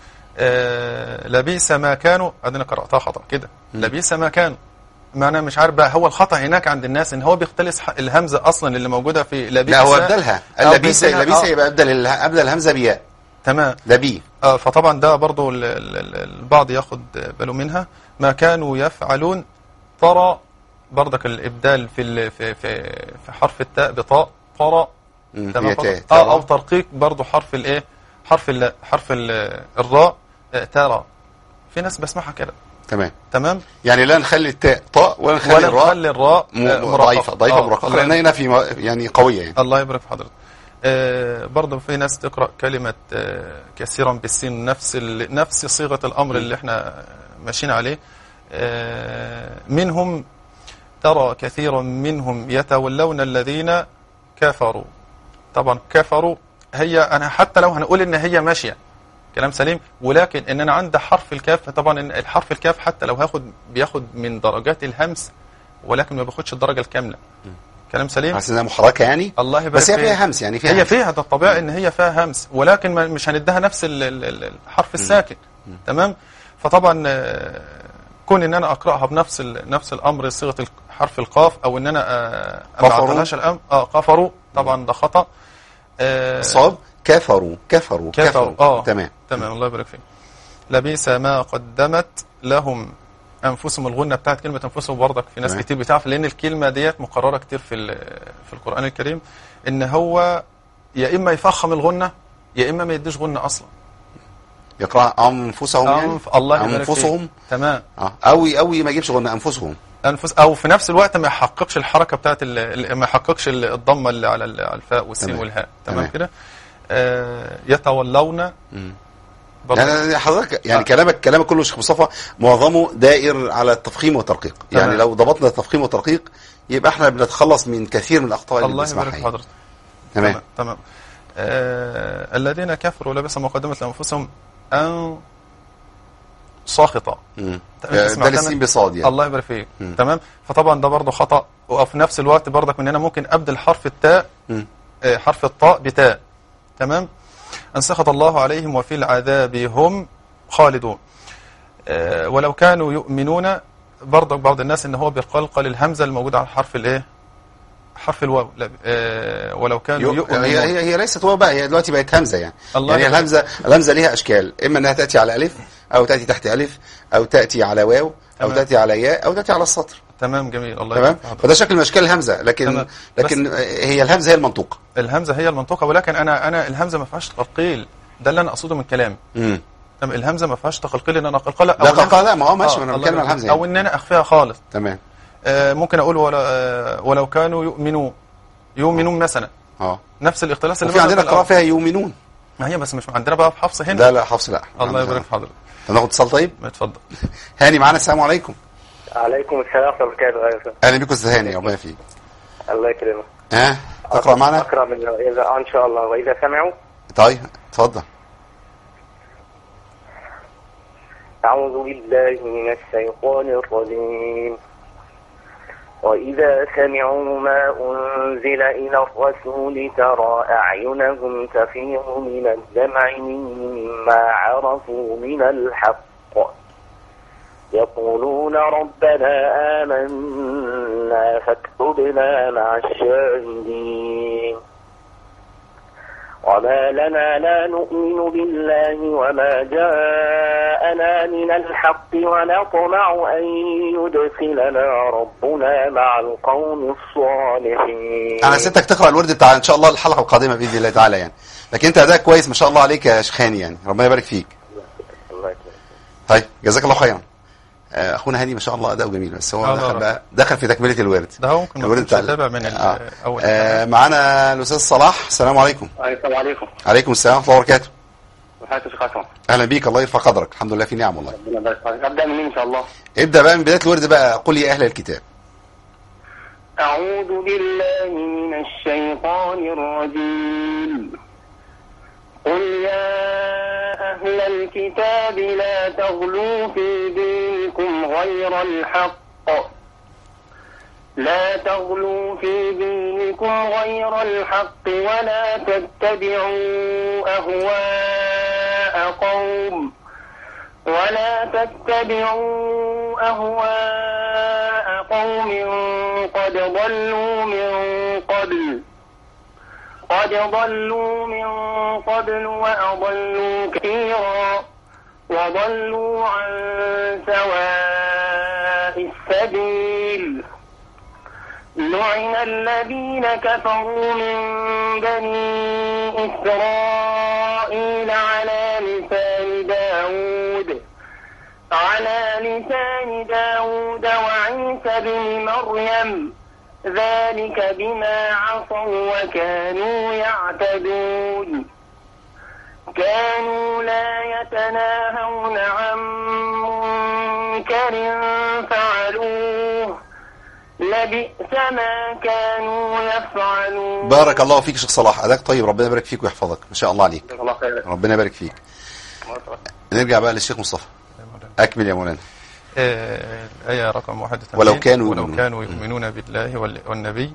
Speaker 4: آه لبئس ما كانوا ادينا قراتها خطا كده لبئس ما كانوا ما انا مش عارف بقى هو الخطا هناك عند الناس ان هو بيختلس ح- الهمزه اصلا اللي موجوده في لبئس
Speaker 2: لا هو ابدلها
Speaker 4: أو
Speaker 2: اللبيس
Speaker 4: بيديلها-
Speaker 2: اللبيس
Speaker 4: آه.
Speaker 2: يبقى ابدل ال- ابدل الهمزه بياء
Speaker 4: تمام
Speaker 2: لبي
Speaker 4: آه فطبعا ده برضو ال- ال- ال- البعض ياخد باله منها ما كانوا يفعلون طرى برضك الابدال في ال- في في, في حرف التاء بطاء طرى
Speaker 2: مم،
Speaker 4: تمام
Speaker 2: هي
Speaker 4: فقط.
Speaker 2: تاء.
Speaker 4: اه
Speaker 2: ترى.
Speaker 4: او ترقيق برضو حرف الايه حرف ال حرف ال الراء آه، ترى في ناس بسمعها كده
Speaker 2: تمام
Speaker 4: تمام
Speaker 2: يعني لا نخلي التاء طاء ولا نخلي
Speaker 4: ولا
Speaker 2: الراء
Speaker 4: نخلي الراء
Speaker 2: م-
Speaker 4: آه، مرققة.
Speaker 2: ضعيفه ضعيفه
Speaker 4: آه،
Speaker 2: مرققه
Speaker 4: الله
Speaker 2: لان هنا في م- يعني قويه يعني
Speaker 4: الله يبارك في حضرتك آه برضه في ناس تقرأ كلمة آه كثيرا بالسين نفس ال... نفس صيغة الأمر اللي احنا ماشيين عليه آه منهم ترى كثيرا منهم يتولون الذين كفروا طبعا كفروا هي أنا حتى لو هنقول إن هي ماشية كلام سليم ولكن إن أنا عند حرف الكاف طبعا إن الحرف الكاف حتى لو هاخد بياخد من درجات الهمس ولكن ما بياخدش الدرجة الكاملة كلام سليم
Speaker 2: حاسس انها محركه يعني
Speaker 4: الله يبارك
Speaker 2: بس هي
Speaker 4: فيك.
Speaker 2: فيها همس يعني فيها
Speaker 4: هي
Speaker 2: همس.
Speaker 4: فيها ده الطبيعي ان هي فيها همس ولكن ما مش هنديها نفس ال- ال- ال- الحرف الساكن تمام فطبعا آه، كون ان انا اقراها بنفس ال- نفس الامر صيغه الك- حرف القاف او ان انا آه، ما
Speaker 2: كفروا.
Speaker 4: اعطيلهاش الام اه كفروا طبعا ده خطا آه،
Speaker 2: الصواب كفروا كفروا
Speaker 4: كفروا اه
Speaker 2: تمام
Speaker 4: تمام الله يبارك فيك لبئس ما قدمت لهم انفسهم الغنه بتاعت كلمه انفسهم برضك في ناس
Speaker 2: تمام.
Speaker 4: كتير بتعرف لان الكلمه ديت مقرره كتير في ال- في القران الكريم ان هو يا اما يفخم الغنه يا اما ما يديش غنه اصلا
Speaker 2: يقرا انفسهم يعني
Speaker 4: أنف الله يبارك فيك.
Speaker 2: انفسهم
Speaker 4: تمام
Speaker 2: اه قوي قوي ما يجيبش غنى انفسهم
Speaker 4: انفس او في نفس الوقت ما يحققش الحركه بتاعت ال- ال- ما يحققش ال- الضمه اللي على ال- على الفاء والسين
Speaker 2: تمام.
Speaker 4: والهاء
Speaker 2: تمام.
Speaker 4: تمام كده آه يتولون
Speaker 2: مم.
Speaker 4: برضك.
Speaker 2: يعني حضرتك يعني
Speaker 4: آه.
Speaker 2: كلامك كلامك كله شيخ مصطفى معظمه دائر على التفخيم والترقيق يعني
Speaker 4: تمام.
Speaker 2: لو ضبطنا التفخيم والترقيق يبقى احنا بنتخلص من كثير من الاخطاء اللي
Speaker 4: الله
Speaker 2: بنسمعها
Speaker 4: يبارك في
Speaker 2: يعني.
Speaker 4: حضرتك
Speaker 2: تمام
Speaker 4: تمام تمام آه الذين كفروا لبس مقدمة لأنفسهم أن ساخطة
Speaker 2: مم.
Speaker 4: أنت
Speaker 2: آه، ده
Speaker 4: سمعتها
Speaker 2: للسين
Speaker 4: من-
Speaker 2: بصاد يعني
Speaker 4: الله يبارك فيك
Speaker 2: مم.
Speaker 4: تمام فطبعا ده برضه خطأ وفي نفس الوقت برضك من هنا ممكن أبدل حرف التاء
Speaker 2: مم.
Speaker 4: آه حرف الطاء بتاء تمام أن سخط الله عليهم وفي العذاب هم خالدون آه ولو كانوا يؤمنون برضك بعض الناس ان هو بيقلقل الهمزه الموجوده على حرف الايه حرف الواو لا آه ولو كانوا
Speaker 2: يو-
Speaker 4: يؤمنون
Speaker 2: هي هي هي ليست واو بقى هي دلوقتي بقت همزه يعني
Speaker 4: الله
Speaker 2: يعني
Speaker 4: يبارك.
Speaker 2: الهمزه الهمزه ليها اشكال اما انها تاتي على الف او تاتي تحت الف او تاتي على واو او
Speaker 4: تمام.
Speaker 2: تاتي على ياء او تاتي على السطر
Speaker 4: تمام جميل الله
Speaker 2: تمام
Speaker 4: يبارك في حضرتك.
Speaker 2: فده شكل من اشكال الهمزه لكن
Speaker 4: تمام.
Speaker 2: لكن هي الهمزه هي المنطوق
Speaker 4: الهمزه هي المنطوقه ولكن انا انا الهمزه ما فيهاش تقلقيل ده اللي انا اقصده من كلامي
Speaker 2: امم
Speaker 4: تمام الهمزه ما فيهاش تقلقيل ان انا اقلقلها
Speaker 2: لا
Speaker 4: إن أنا-
Speaker 2: قلقله لا ما هو ماشي
Speaker 4: آه،
Speaker 2: ما انا
Speaker 4: الله
Speaker 2: بتكلم عن
Speaker 4: يبارك.
Speaker 2: الهمزه
Speaker 4: او
Speaker 2: يعني.
Speaker 4: ان انا اخفيها خالص
Speaker 2: تمام
Speaker 4: آه ممكن اقول ولا آه ولو كانوا يؤمنون يؤمنون مثلا
Speaker 2: اه
Speaker 4: نفس الاختلاس اللي
Speaker 2: وفي
Speaker 4: مثلا
Speaker 2: عندنا
Speaker 4: في
Speaker 2: قراءه
Speaker 4: الأول.
Speaker 2: فيها يؤمنون
Speaker 4: ما هي بس مش عندنا بقى في حفص هنا
Speaker 2: لا لا حفص لا
Speaker 4: الله يبارك في حضرتك
Speaker 2: طب ناخد اتصال طيب
Speaker 4: اتفضل
Speaker 2: هاني معانا السلام عليكم
Speaker 7: عليكم السلام ورحمة الله وبركاته
Speaker 2: اهلا بكم استاذ هاني ربنا يفيك
Speaker 7: الله يكرمك
Speaker 2: ها تقرا معنا
Speaker 7: أقرأ من إذا إن شاء الله وإذا سمعوا
Speaker 2: طيب اتفضل
Speaker 7: أعوذ بالله من الشيطان الرجيم وإذا سمعوا ما أنزل إلى الرسول ترى أعينهم تفيض من الدمع مما عرفوا من الحق يقولون ربنا آمنا فاكتبنا مع الشاهدين وما لنا لا نؤمن بالله وما جاءنا من الحق ونطمع أن يدخلنا ربنا مع القوم الصالحين
Speaker 2: انا سيبتك تقرا الورد بتاع ان شاء الله الحلقه القادمه باذن الله تعالى يعني لكن انت اداء كويس ما شاء الله عليك يا شيخ هاني يعني ربنا يبارك فيك
Speaker 7: الله يكرمك.
Speaker 2: طيب جزاك الله خيرا آه، اخونا هاني ما شاء الله اداؤه جميل بس هو
Speaker 4: آه،
Speaker 2: دخل
Speaker 4: لا.
Speaker 2: بقى دخل في تكمله الورد
Speaker 4: ده هو ممكن ما
Speaker 2: الورد
Speaker 4: كنتش
Speaker 2: بتاع ال-
Speaker 4: اتابع من ال-
Speaker 2: آه.
Speaker 4: اول
Speaker 2: آه معانا الاستاذ صلاح السلام عليكم
Speaker 7: السلام عليكم
Speaker 2: عليكم السلام ورحمه الله وبركاته
Speaker 7: وحياة شيخ حسن
Speaker 2: اهلا بيك الله يرفع قدرك الحمد لله في نعم والله
Speaker 7: ربنا يبارك فيك. أبدأ منين إن شاء الله
Speaker 2: ابدا بقى من بدايه الورد بقى قل يا اهل الكتاب
Speaker 7: أعوذ بالله من الشيطان الرجيم قل يا أهل
Speaker 8: أهل الكتاب لا تغلوا في دينكم غير الحق لا تغلوا في دينكم غير الحق ولا تتبعوا أهواء قوم ولا تتبعوا أهواء قوم قد ضلوا من قبل قد ضلوا من قبل وأضلوا كثيرا وضلوا عن سواء السبيل لعن الذين كفروا من بني إسرائيل على لسان داود على لسان داود وعيسى بن مريم ذلك بما عصوا وكانوا يعتدون كانوا لا يتناهون عن منكر فعلوه لبئس ما كانوا يفعلون
Speaker 2: بارك الله فيك يا شيخ صلاح اداك طيب ربنا يبارك فيك ويحفظك ما شاء الله عليك
Speaker 8: الله خير
Speaker 2: ربنا يبارك فيك نرجع بقى للشيخ مصطفى اكمل يا مولانا
Speaker 4: آه، الآية رقم 81
Speaker 2: ولو كانوا
Speaker 4: ولو
Speaker 2: يؤمنون.
Speaker 4: كانوا يؤمنون بالله وال- والنبي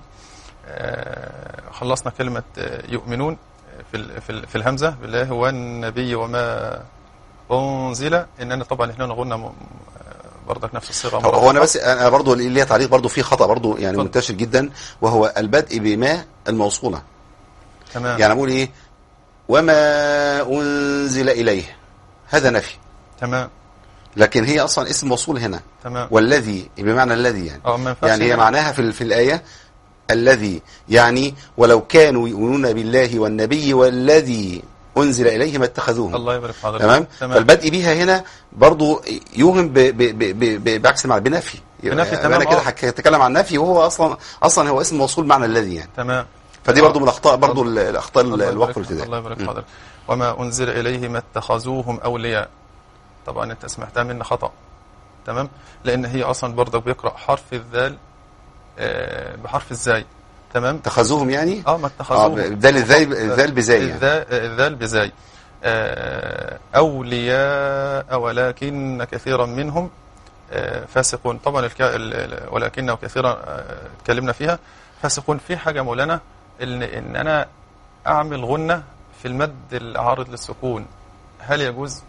Speaker 4: آه، خلصنا كلمة آه، يؤمنون في ال- في ال- في الهمزة بالله والنبي وما أنزل إننا طبعا إحنا قلنا م- برضك نفس الصيغة
Speaker 2: هو
Speaker 4: مرة
Speaker 2: هو انا
Speaker 4: أخرى.
Speaker 2: بس انا برضه ليا تعليق برضه في خطا برضه يعني
Speaker 4: اتفضل.
Speaker 2: منتشر جدا وهو البدء بما الموصوله
Speaker 4: تمام
Speaker 2: يعني اقول ايه وما انزل اليه هذا نفي
Speaker 4: تمام
Speaker 2: لكن هي اصلا اسم موصول هنا
Speaker 4: تمام
Speaker 2: والذي بمعنى الذي يعني
Speaker 4: اه ما ينفعش
Speaker 2: يعني هي
Speaker 4: يعني.
Speaker 2: معناها في ال- في الايه الذي يعني ولو كانوا يؤمنون بالله والنبي والذي انزل اليه ما اتخذوه
Speaker 4: الله يبارك في حضرتك
Speaker 2: تمام
Speaker 4: تمام
Speaker 2: فالبدء بيها هنا برضو يوهم ب ب ب ب ب بعكس المعنى بنفي
Speaker 4: بنفي،
Speaker 2: يعني
Speaker 4: تمام،
Speaker 2: انا كده
Speaker 4: آه.
Speaker 2: هتكلم عن نفي وهو اصلا اصلا هو اسم موصول معنى الذي يعني
Speaker 4: تمام
Speaker 2: فدي
Speaker 4: آه.
Speaker 2: برضو من الاخطاء برضو
Speaker 4: الله-
Speaker 2: الاخطاء
Speaker 4: الله يبارك
Speaker 2: الوقف
Speaker 4: في-
Speaker 2: والابتداء
Speaker 4: الله يبارك في
Speaker 2: م.
Speaker 4: حضرتك وما أنزل إليه ما اتخذوهم أولياء طبعا أنت سمعتها مني خطأ تمام لأن هي أصلا برضك بيقرأ حرف الذال آه، بحرف الزاي تمام
Speaker 2: اتخذوهم يعني
Speaker 4: اه ما
Speaker 2: اه
Speaker 4: اتخذوهم
Speaker 2: بدال الذال الذال بزاي يعني
Speaker 4: الذا- الذال بزاي آه، أولياء ولكن كثيرا منهم آه، فاسقون طبعا الك... ال- ال- ولكنه كثيرا آه، اتكلمنا فيها فاسقون في حاجة مولانا إن, إن أنا أعمل غنة في المد العارض للسكون هل يجوز؟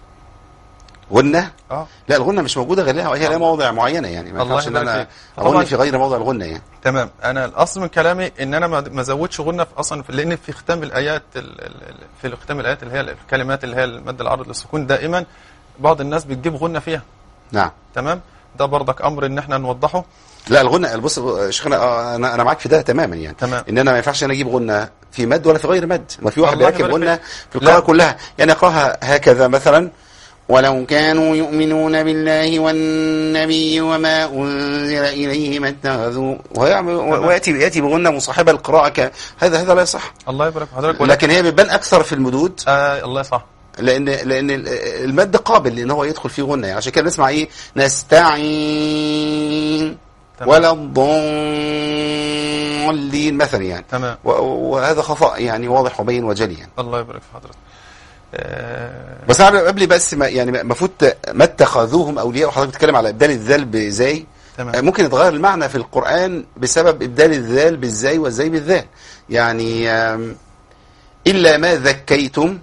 Speaker 2: غنة
Speaker 4: اه
Speaker 2: لا الغنة مش موجودة غير لها هي لها مواضع معينة يعني ما
Speaker 4: الله
Speaker 2: ينفعش ان
Speaker 4: يبارك
Speaker 2: انا
Speaker 4: فيك. طبعاً-
Speaker 2: اغني في غير موضع الغنة يعني
Speaker 4: تمام انا الاصل من كلامي ان انا ما ما ازودش غنه في اصلا في لان في ختام الايات ال- ال- ال- في ختام الايات اللي هي الكلمات اللي هي المد العرض للسكون دائما بعض الناس بتجيب غنه فيها
Speaker 2: نعم
Speaker 4: تمام ده برضك امر ان احنا نوضحه
Speaker 2: لا الغنة بص يا شيخنا آه، انا انا معاك في ده تماما يعني
Speaker 4: تمام.
Speaker 2: ان انا ما ينفعش انا اجيب غنة في مد ولا في غير مد ما في واحد
Speaker 4: الله
Speaker 2: بيركب
Speaker 4: يبارك
Speaker 2: غنة
Speaker 4: فيك.
Speaker 2: في القراءة
Speaker 4: لا.
Speaker 2: كلها يعني يقراها هكذا مثلا ولو كانوا يؤمنون بالله والنبي وما انزل اليه ما اتخذوا ويعمل وياتي ياتي بغنة مصاحبة القراءة ك... هذا هذا لا يصح
Speaker 4: الله يبارك في حضرتك ولكن
Speaker 2: لكن هي بتبان اكثر في المدود
Speaker 4: آه الله صح
Speaker 2: لان لان ال- المد قابل لان هو يدخل فيه غنه يعني عشان كده نسمع ايه نستعين
Speaker 4: تمام.
Speaker 2: ولا الضالين مثلا يعني
Speaker 4: تمام
Speaker 2: و- وهذا خطا يعني واضح وبين وجلي يعني
Speaker 4: الله يبارك في حضرتك آه
Speaker 2: بس انا قبل بس ما يعني المفروض ما اتخذوهم اولياء وحضرتك بتتكلم على ابدال الذال بزاي
Speaker 4: تمام
Speaker 2: ممكن يتغير المعنى في القران بسبب ابدال الذال بالزاي والزاي بالذال يعني آم، الا ما ذكيتم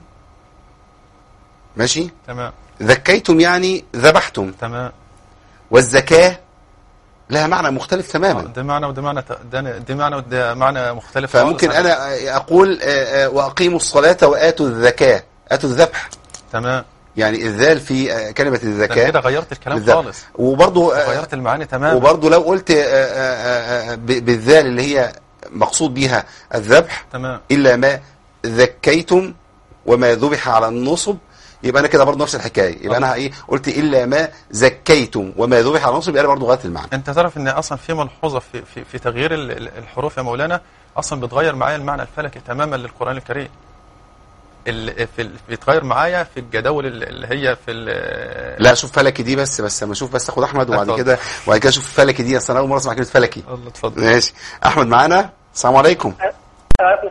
Speaker 2: ماشي
Speaker 4: تمام
Speaker 2: ذكيتم يعني ذبحتم
Speaker 4: تمام
Speaker 2: والزكاة لها معنى مختلف
Speaker 4: آه،
Speaker 2: تماما
Speaker 4: ده معنى وده معنى ت- ده ده معنى وده معنى مختلف
Speaker 2: فممكن
Speaker 4: خالص.
Speaker 2: أنا أقول آه، آه، وأقيموا الصلاة وآتوا الزكاة آتوا الذبح
Speaker 4: تمام
Speaker 2: يعني الذال في آه، كلمة
Speaker 4: ده أنا
Speaker 2: الزكاة
Speaker 4: كده غيرت الكلام
Speaker 2: بالذبح.
Speaker 4: خالص
Speaker 2: وبرضو آه،
Speaker 4: غيرت المعاني تماما
Speaker 2: وبرضو لو قلت آه، آه، آه، ب- بالذال اللي هي مقصود بيها الذبح
Speaker 4: تمام
Speaker 2: إلا ما ذكيتم وما ذبح على النصب يبقى انا كده برضه نفس الحكايه يبقى انا ايه قلت الا ما زكيتم وما ذبح على النصب يبقى انا برضه غيرت المعنى
Speaker 4: انت تعرف ان اصلا في ملحوظه في في, في تغيير ال- ال- الحروف يا مولانا اصلا بتغير معايا المعنى الفلكي تماما للقران الكريم ال- في ال- بيتغير معايا في الجداول ال- اللي هي في ال-
Speaker 2: لا شوف فلكي دي بس بس اما اشوف بس اخد احمد وبعد
Speaker 4: اتفضل.
Speaker 2: كده وبعد كده اشوف فلكي دي اصل انا اول مره اسمع كلمه فلكي
Speaker 4: الله اتفضل
Speaker 2: ماشي احمد معانا السلام عليكم
Speaker 9: عليكم السلام ورحمة الله وبركاته ازي حضرتك يا مولانا؟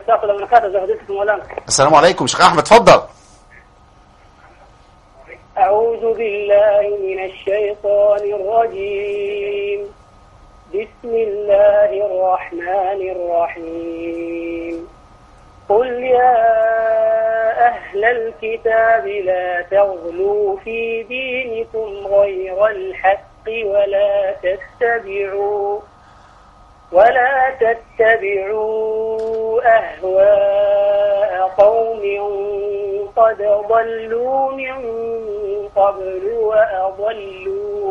Speaker 2: السلام عليكم شيخ احمد اتفضل
Speaker 9: آه، كنت استغفر الله من الخطأ، زي حضرتك مولانا. السلام عليكم ورحمة الله وبركاته أعوذ بالله من الشيطان الرجيم بسم الله الرحمن الرحيم قل يا أهل الكتاب لا تغلوا في دينكم غير الحق ولا تتبعوا ولا تتبعوا أهواء قوم قد ضلوا من قبل وأضلوا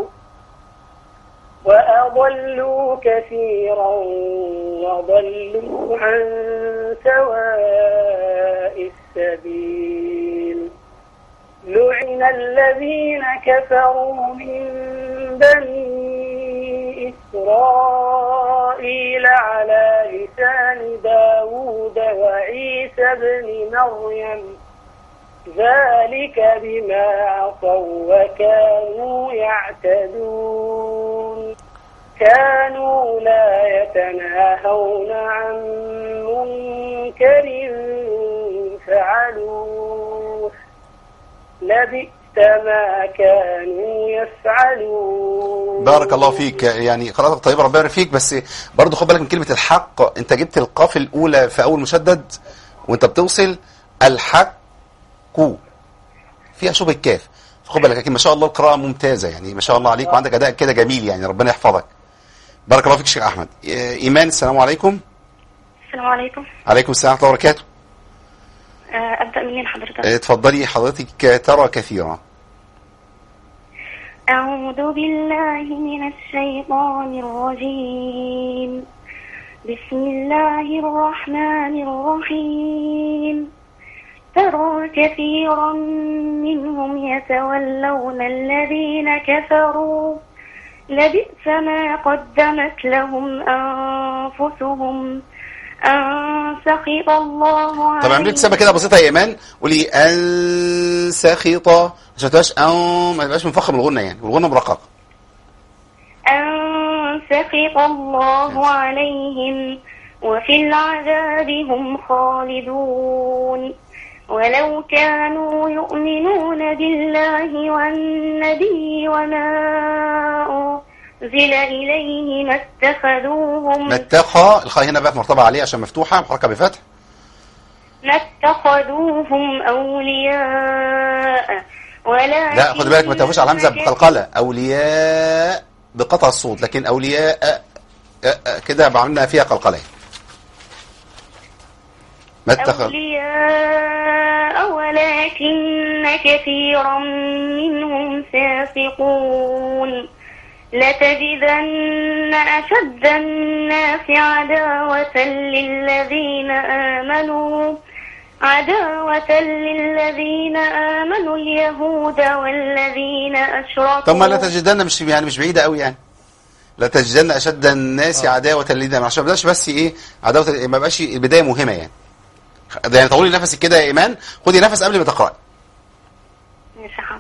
Speaker 9: وأضلوا كثيرا وضلوا عن سواء السبيل لعن الذين كفروا من بني إسرائيل على لسان داود وعيسى بن مريم ذلك بما عصوا وكانوا يعتدون كانوا لا يتناهون عن منكر فعلوه لبئس ما كانوا يفعلون
Speaker 2: بارك الله فيك يعني قراءتك طيبه ربنا يبارك فيك بس برضه خد بالك من كلمه الحق انت جبت القاف الاولى في اول مشدد وانت بتوصل الحق فيها شبه الكاف فخد بالك لكن ما شاء الله القراءه ممتازه يعني ما شاء الله عليك وعندك اداء كده جميل يعني ربنا يحفظك بارك الله فيك شيخ احمد ايمان السلام عليكم
Speaker 10: السلام عليكم
Speaker 2: عليكم السلام ورحمه الله وبركاته
Speaker 10: آه، أبدأ منين حضرتك
Speaker 2: اتفضلي حضرتك ترى كثيرا
Speaker 10: أعوذ بالله من الشيطان الرجيم بسم الله الرحمن الرحيم ترى كثيرا منهم يتولون الذين كفروا لبئس ما قدمت لهم أنفسهم أن سخط الله عليهم
Speaker 2: طب اعملي ابتسامه كده بسيطه يا ايمان قولي ان سخط عشان تبقاش ان ما تبقاش منفخم الغنه يعني والغنه مرققه
Speaker 10: أن سخط الله عليهم وفي العذاب هم خالدون ولو كانوا يؤمنون بالله والنبي وما أنزل إليه ما اتخذوهم
Speaker 2: ما اتقى الخاء هنا بقى في مرتبه عليه عشان مفتوحه محركه بفتح
Speaker 10: ما اتخذوهم أولياء ولا
Speaker 2: لا خد بالك ما تقفوش على الهمزه بقلقله اولياء بقطع الصوت لكن اولياء أ- أ- أ- كده عملنا فيها قلقله ما اتخذ
Speaker 10: أولياء ولكن كثيرا منهم فاسقون لتجدن أشد الناس عداوة للذين آمنوا عداوة للذين آمنوا اليهود والذين أشركوا
Speaker 2: طب ما لا تجدن مش يعني مش بعيده قوي يعني لا تجدن اشد الناس عداوه للذين عشان ما يبقاش بس ايه عداوه ما يبقاش البدايه مهمه يعني ده يعني طولي نفسك كده يا ايمان خدي نفس قبل ما تقراي
Speaker 10: ماشي حاضر.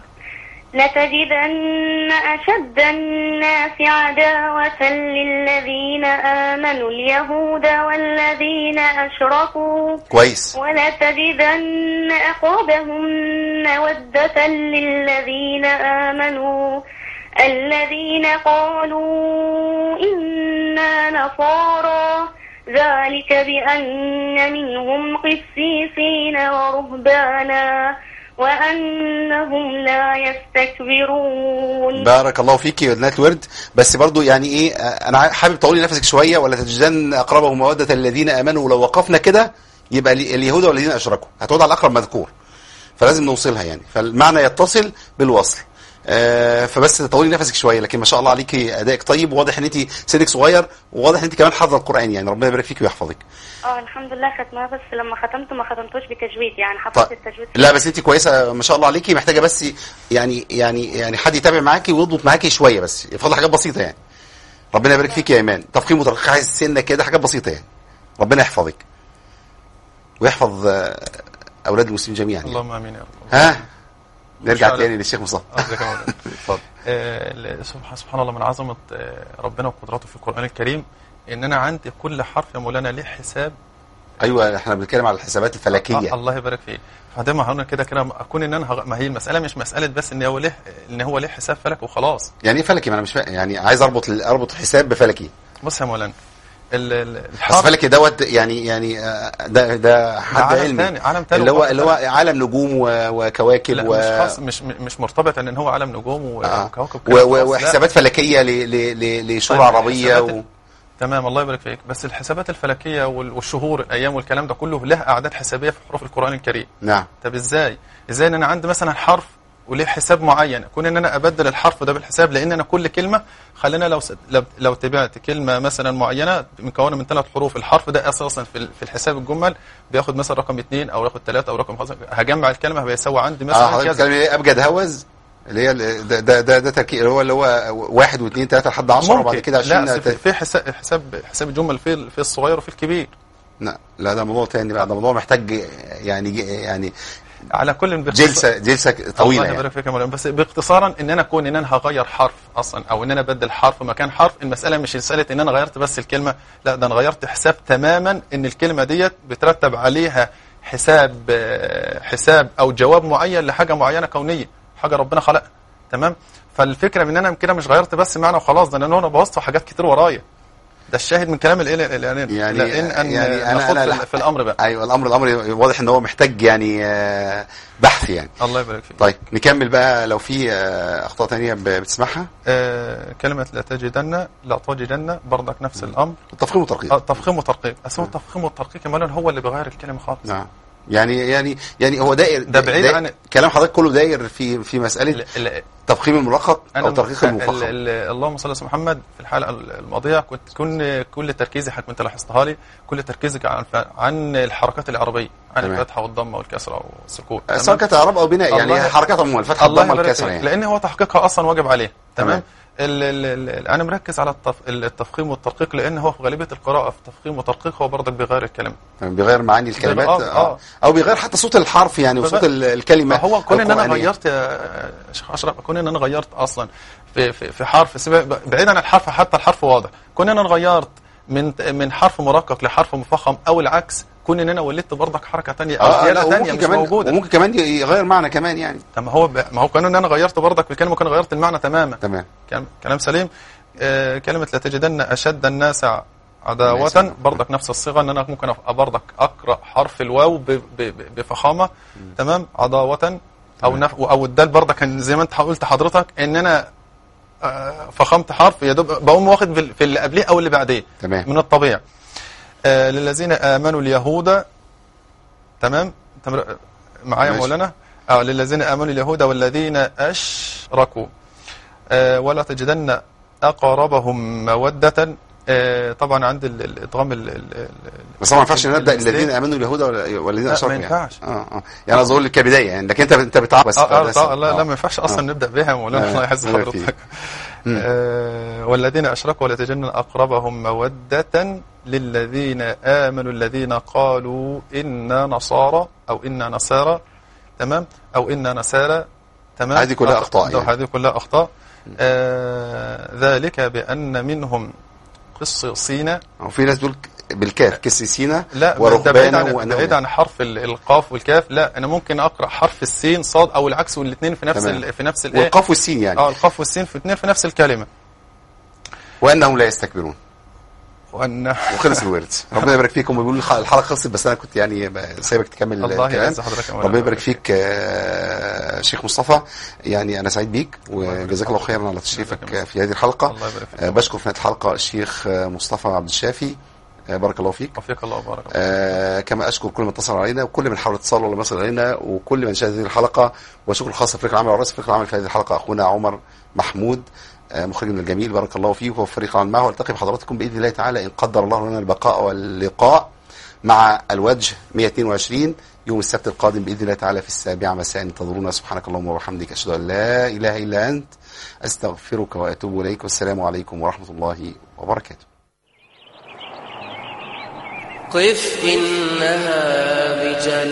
Speaker 10: لتجدن أشد الناس عداوة للذين آمنوا اليهود والذين أشركوا
Speaker 2: كويس
Speaker 10: ولتجدن أقربهم مودة للذين آمنوا الذين قالوا إنا نصارى ذلك بأن منهم قسيسين ورهبانا وأنهم لا يستكبرون
Speaker 2: بارك الله فيك يا بنات ورد بس برضو يعني ايه آه، انا حابب طولي نفسك شويه ولا تجدن اقربهم موده الذين امنوا ولو وقفنا كده يبقى ال- اليهود والذين اشركوا هتعود على الاقرب مذكور فلازم نوصلها يعني فالمعنى يتصل بالوصل آه، فبس طولي نفسك شويه لكن ما شاء الله عليكي ادائك طيب وواضح ان انت سنك صغير وواضح ان انت كمان حافظه القران يعني ربنا يبارك فيك ويحفظك
Speaker 10: اه الحمد لله ختمها بس لما ختمت ما ختمتوش بتجويد يعني حفظت
Speaker 2: طيب.
Speaker 10: التجويد
Speaker 2: لا بس انت كويسه ما شاء الله عليكي محتاجه بس يعني يعني يعني حد يتابع معاكي ويضبط معاكي شويه بس يفضل حاجات بسيطه يعني ربنا يبارك فيك يا ايمان تفخيم وترقيق عايز سنه كده حاجات بسيطه يعني ربنا يحفظك ويحفظ آه، اولاد المسلمين جميعا يعني.
Speaker 4: اللهم امين يا رب
Speaker 2: ها نرجع
Speaker 4: الله.
Speaker 2: تاني للشيخ مصطفى
Speaker 4: آه، جزاك الله خير. اتفضل. آه، ل- سبحان سبحان الله من عظمه آه، ربنا وقدراته في القران الكريم ان انا عندي كل حرف يا مولانا ليه حساب
Speaker 2: ايوه احنا بنتكلم على الحسابات الفلكيه
Speaker 4: آه الله يبارك فيك فده ما هنا كده كده اكون ان انا هغ... ما هي المساله مش مساله بس ان هو ليه ان هو ليه حساب فلك وخلاص
Speaker 2: يعني ايه فلكي ما انا مش فاهم يعني عايز اربط اربط حساب بفلكي
Speaker 4: بص يا مولانا ال- ال-
Speaker 2: بس
Speaker 4: الحرف
Speaker 2: فلكي دوت يعني يعني آه، ده ده حد
Speaker 4: عالم
Speaker 2: علمي
Speaker 4: تاني- عالم تاني
Speaker 2: اللي هو
Speaker 4: وخالص
Speaker 2: اللي هو عالم نجوم و- وكواكب
Speaker 4: لا
Speaker 2: و...
Speaker 4: مش خاص مش مش مرتبط ان هو عالم نجوم و-
Speaker 2: آه.
Speaker 4: وكواكب
Speaker 2: و...
Speaker 4: كده
Speaker 2: و...
Speaker 4: خالص، لا.
Speaker 2: وحسابات فلكيه ل... ل... ل... لشهور
Speaker 4: طيب،
Speaker 2: عربيه
Speaker 4: الحسابات
Speaker 2: و...
Speaker 4: ال- تمام الله يبارك فيك بس الحسابات الفلكيه وال- والشهور الايام والكلام ده كله لها اعداد حسابيه في حروف القران الكريم
Speaker 2: نعم
Speaker 4: طب ازاي ازاي ان انا عندي مثلا حرف وليه حساب معين كون ان انا ابدل الحرف ده بالحساب لان انا كل كلمه خلينا لو س- لو- لو تبعت كلمه مثلا معينه مكونه من ثلاث حروف الحرف ده اساسا في ال- في الحساب الجمل بياخد مثلا رقم اثنين او ياخد ثلاثه او رقم خمسه هجمع الكلمه هيساوي عندي
Speaker 2: اه
Speaker 4: مثلا
Speaker 2: حضرتك
Speaker 4: كذا
Speaker 2: بتتكلم ايه ابجد هوز اللي هي ال- ده ده ده, ده تركيب اللي هو اللي هو واحد واثنين ثلاثه لحد 10 وبعد كده 20
Speaker 4: لا في, في حساب حساب حساب الجمل في في الصغير وفي الكبير
Speaker 2: لا لا ده موضوع تاني بقى ده موضوع محتاج يعني يعني
Speaker 4: على كل باختصار-
Speaker 2: جلسه جلسه طويله
Speaker 4: الله
Speaker 2: يعني
Speaker 4: يبارك فيك يا مولانا بس باختصارا ان انا اكون ان انا هغير حرف اصلا او ان انا ابدل حرف مكان حرف المساله مش مساله ان انا غيرت بس الكلمه لا ده انا غيرت حساب تماما ان الكلمه ديت بترتب عليها حساب آه، حساب او جواب معين لحاجه معينه كونيه حاجه ربنا خلقها تمام فالفكره من ان انا كده مش غيرت بس معنى وخلاص ده انا انا بوظت حاجات كتير ورايا ده الشاهد من كلام الاله يعني
Speaker 2: يعني
Speaker 4: لان ان
Speaker 2: يعني انا
Speaker 4: نخوض
Speaker 2: انا
Speaker 4: في, في الامر بقى
Speaker 2: ايوه الامر الامر واضح ان هو محتاج يعني آه، بحث يعني
Speaker 4: الله يبارك فيك
Speaker 2: طيب نكمل بقى لو في آه، اخطاء تانية ب- بتسمعها
Speaker 4: آه كلمة لا تجدن لا تجدن برضك نفس الأمر
Speaker 2: التفخيم والترقيق
Speaker 4: آه تفخيم وترقيق بس هو التفخيم والترقيق كمان هو اللي بيغير الكلمة خالص
Speaker 2: نعم يعني يعني يعني هو داير
Speaker 4: ده بعيد
Speaker 2: داير-
Speaker 4: عن-
Speaker 2: كلام حضرتك كله داير في في مساله
Speaker 4: ال- ال-
Speaker 2: تفخيم المرقق او
Speaker 4: أنا
Speaker 2: ترقيق
Speaker 4: ال-
Speaker 2: المفخم
Speaker 4: ال- اللهم صل على سيدنا محمد في الحلقة الماضية كنت كل كل تركيزي حضرتك أنت لاحظتها لي كل تركيزك عن عن الحركات العربية عن
Speaker 2: تمام.
Speaker 4: الفتحة والضمة والكسرة والسكون
Speaker 2: سواء
Speaker 4: تمام؟
Speaker 2: كانت اعراب او بناء يعني
Speaker 4: الله-
Speaker 2: هي حركات عموما الفتحه
Speaker 4: الله
Speaker 2: الضمه
Speaker 4: يبارك
Speaker 2: الكسره
Speaker 4: فيك.
Speaker 2: يعني
Speaker 4: لان هو تحقيقها اصلا واجب عليه
Speaker 2: تمام.
Speaker 4: تمام ال ال ال انا مركز على التف... التفخيم والترقيق لان هو في غالبيه القراءه في تفخيم وترقيق هو برضك بيغير الكلام
Speaker 2: يعني بيغير معاني الكلمات
Speaker 4: آه،
Speaker 2: آه.
Speaker 4: آه.
Speaker 2: او بيغير حتى صوت الحرف يعني وصوت
Speaker 4: فبقى-
Speaker 2: ال- الكلمه
Speaker 4: فهو كون ان انا
Speaker 2: القرآنية.
Speaker 4: غيرت يا شيخ اشرف كون ان انا غيرت اصلا في في, في حرف سيبك- بعيد عن الحرف حتى الحرف واضح كون ان انا غيرت من من حرف مرقق لحرف مفخم او العكس كون ان انا ولدت برضك حركه ثانيه او
Speaker 2: اه
Speaker 4: زياده
Speaker 2: لا
Speaker 4: ثانيه
Speaker 2: وممكن
Speaker 4: مش
Speaker 2: كمان
Speaker 4: موجوده
Speaker 2: وممكن كمان يغير معنى كمان يعني
Speaker 4: طب ما هو ب... ما هو كون ان انا غيرت برضك الكلمه كان غيرت المعنى تماما
Speaker 2: تمام
Speaker 4: كلام كلام سليم آه كلمة لا تجدن أشد الناس
Speaker 2: الناس
Speaker 4: عداوة
Speaker 2: عداوة.
Speaker 4: برضك نفس الصيغة أن أنا ممكن أف- برضك أقرأ حرف الواو ب- ب- ب- بفخامة تمام عداوة أو نف أو الدال برضك كان زي ما أنت قلت حضرتك إن أنا آه، فخمت حرف يا دوب بقوم واخد في ال- في اللي قبليه أو اللي بعديه
Speaker 2: تمام
Speaker 4: من الطبيعي آه للذين آمنوا اليهود تمام تمر- معايا
Speaker 2: ماشي.
Speaker 4: مولانا اه للذين آمنوا اليهود والذين أشركوا آه ولا تجدن أقربهم مودة آه طبعا عند ال- الإدغام ال- ال- ال-
Speaker 2: بس طبعا ما ينفعش نبدا
Speaker 4: المثلين.
Speaker 2: الذين امنوا اليهود ولا- والذين
Speaker 4: لا، ما
Speaker 2: اشركوا يعني
Speaker 4: ينفعش.
Speaker 2: اه اه يعني انا اقول كبدايه يعني لكن انت انت بتعب بس
Speaker 4: اه
Speaker 2: بس-
Speaker 4: اه لا لا
Speaker 2: آه.
Speaker 4: ما ينفعش اصلا
Speaker 2: آه.
Speaker 4: نبدا بها يا مولانا
Speaker 2: آه،
Speaker 4: الله يعز
Speaker 2: الله
Speaker 4: حضرتك
Speaker 2: يبارك مم.
Speaker 4: آه والذين اشركوا ولا تجدن اقربهم موده للذين امنوا الذين قالوا انا نصارى او انا نصارى تمام او انا نسارى تمام
Speaker 2: هذه كلها
Speaker 4: آه،
Speaker 2: أخطاء
Speaker 4: ده-
Speaker 2: يعني.
Speaker 4: هذه كلها اخطاء آه ذلك بان منهم قصيصين
Speaker 2: وفي ناس دول بالكاف كسيسينا
Speaker 4: لا ده بعيد
Speaker 2: ورهبانا
Speaker 4: عن
Speaker 2: وأنهم
Speaker 4: بعيد عن حرف ال- القاف والكاف لا انا ممكن اقرا حرف السين صاد او العكس والاثنين في نفس
Speaker 2: تمام.
Speaker 4: ال- في نفس الايه
Speaker 2: والقاف والسين يعني
Speaker 4: اه القاف والسين في اثنين في نفس الكلمه
Speaker 2: وانهم لا يستكبرون
Speaker 4: وان
Speaker 2: وخلص الورد ربنا يبارك فيكم بيقولوا الح- الحلقه خلصت بس انا كنت يعني ب- سايبك تكمل
Speaker 4: الله
Speaker 2: الكلام
Speaker 4: يعز حضرتك يا مولانا.
Speaker 2: ربنا يبارك فيك آه، شيخ مصطفى يعني انا سعيد بيك وجزاك الله خيرا على تشريفك في هذه الحلقه
Speaker 4: الله يبارك فيك
Speaker 2: آه، بشكر في نهايه الحلقه الشيخ آه، مصطفى عبد الشافي آه، بارك الله فيك
Speaker 4: وفيك الله وبارك الله.
Speaker 2: آه كما اشكر كل من اتصل علينا وكل من حاول اتصال ولا يصل علينا وكل من شاهد هذه الحلقه وشكر خاص لفريق العمل ورئيس فريق العمل في هذه الحلقه اخونا عمر محمود آه مخرجنا الجميل بارك الله فيه وهو فريق العمل معه والتقي بحضراتكم باذن الله تعالى ان قدر الله لنا البقاء واللقاء مع الوجه 122 يوم السبت القادم باذن الله تعالى في السابعه مساء انتظرونا سبحانك اللهم وبحمدك اشهد ان لا اله الا انت استغفرك واتوب اليك والسلام عليكم ورحمه الله وبركاته
Speaker 1: قف إنها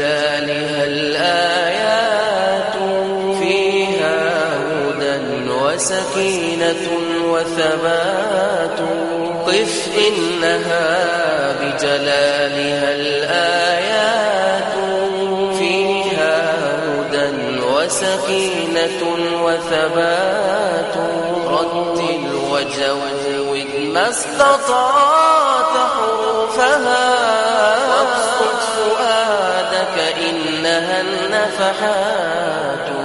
Speaker 1: بجلالها الآيات فيها هدى وسكينة وثبات قف إنها بجلالها الآيات فيها هدى وسكينة وثبات رتل وجود ما استطعت حروفها وابسط فؤادك إنها النفحات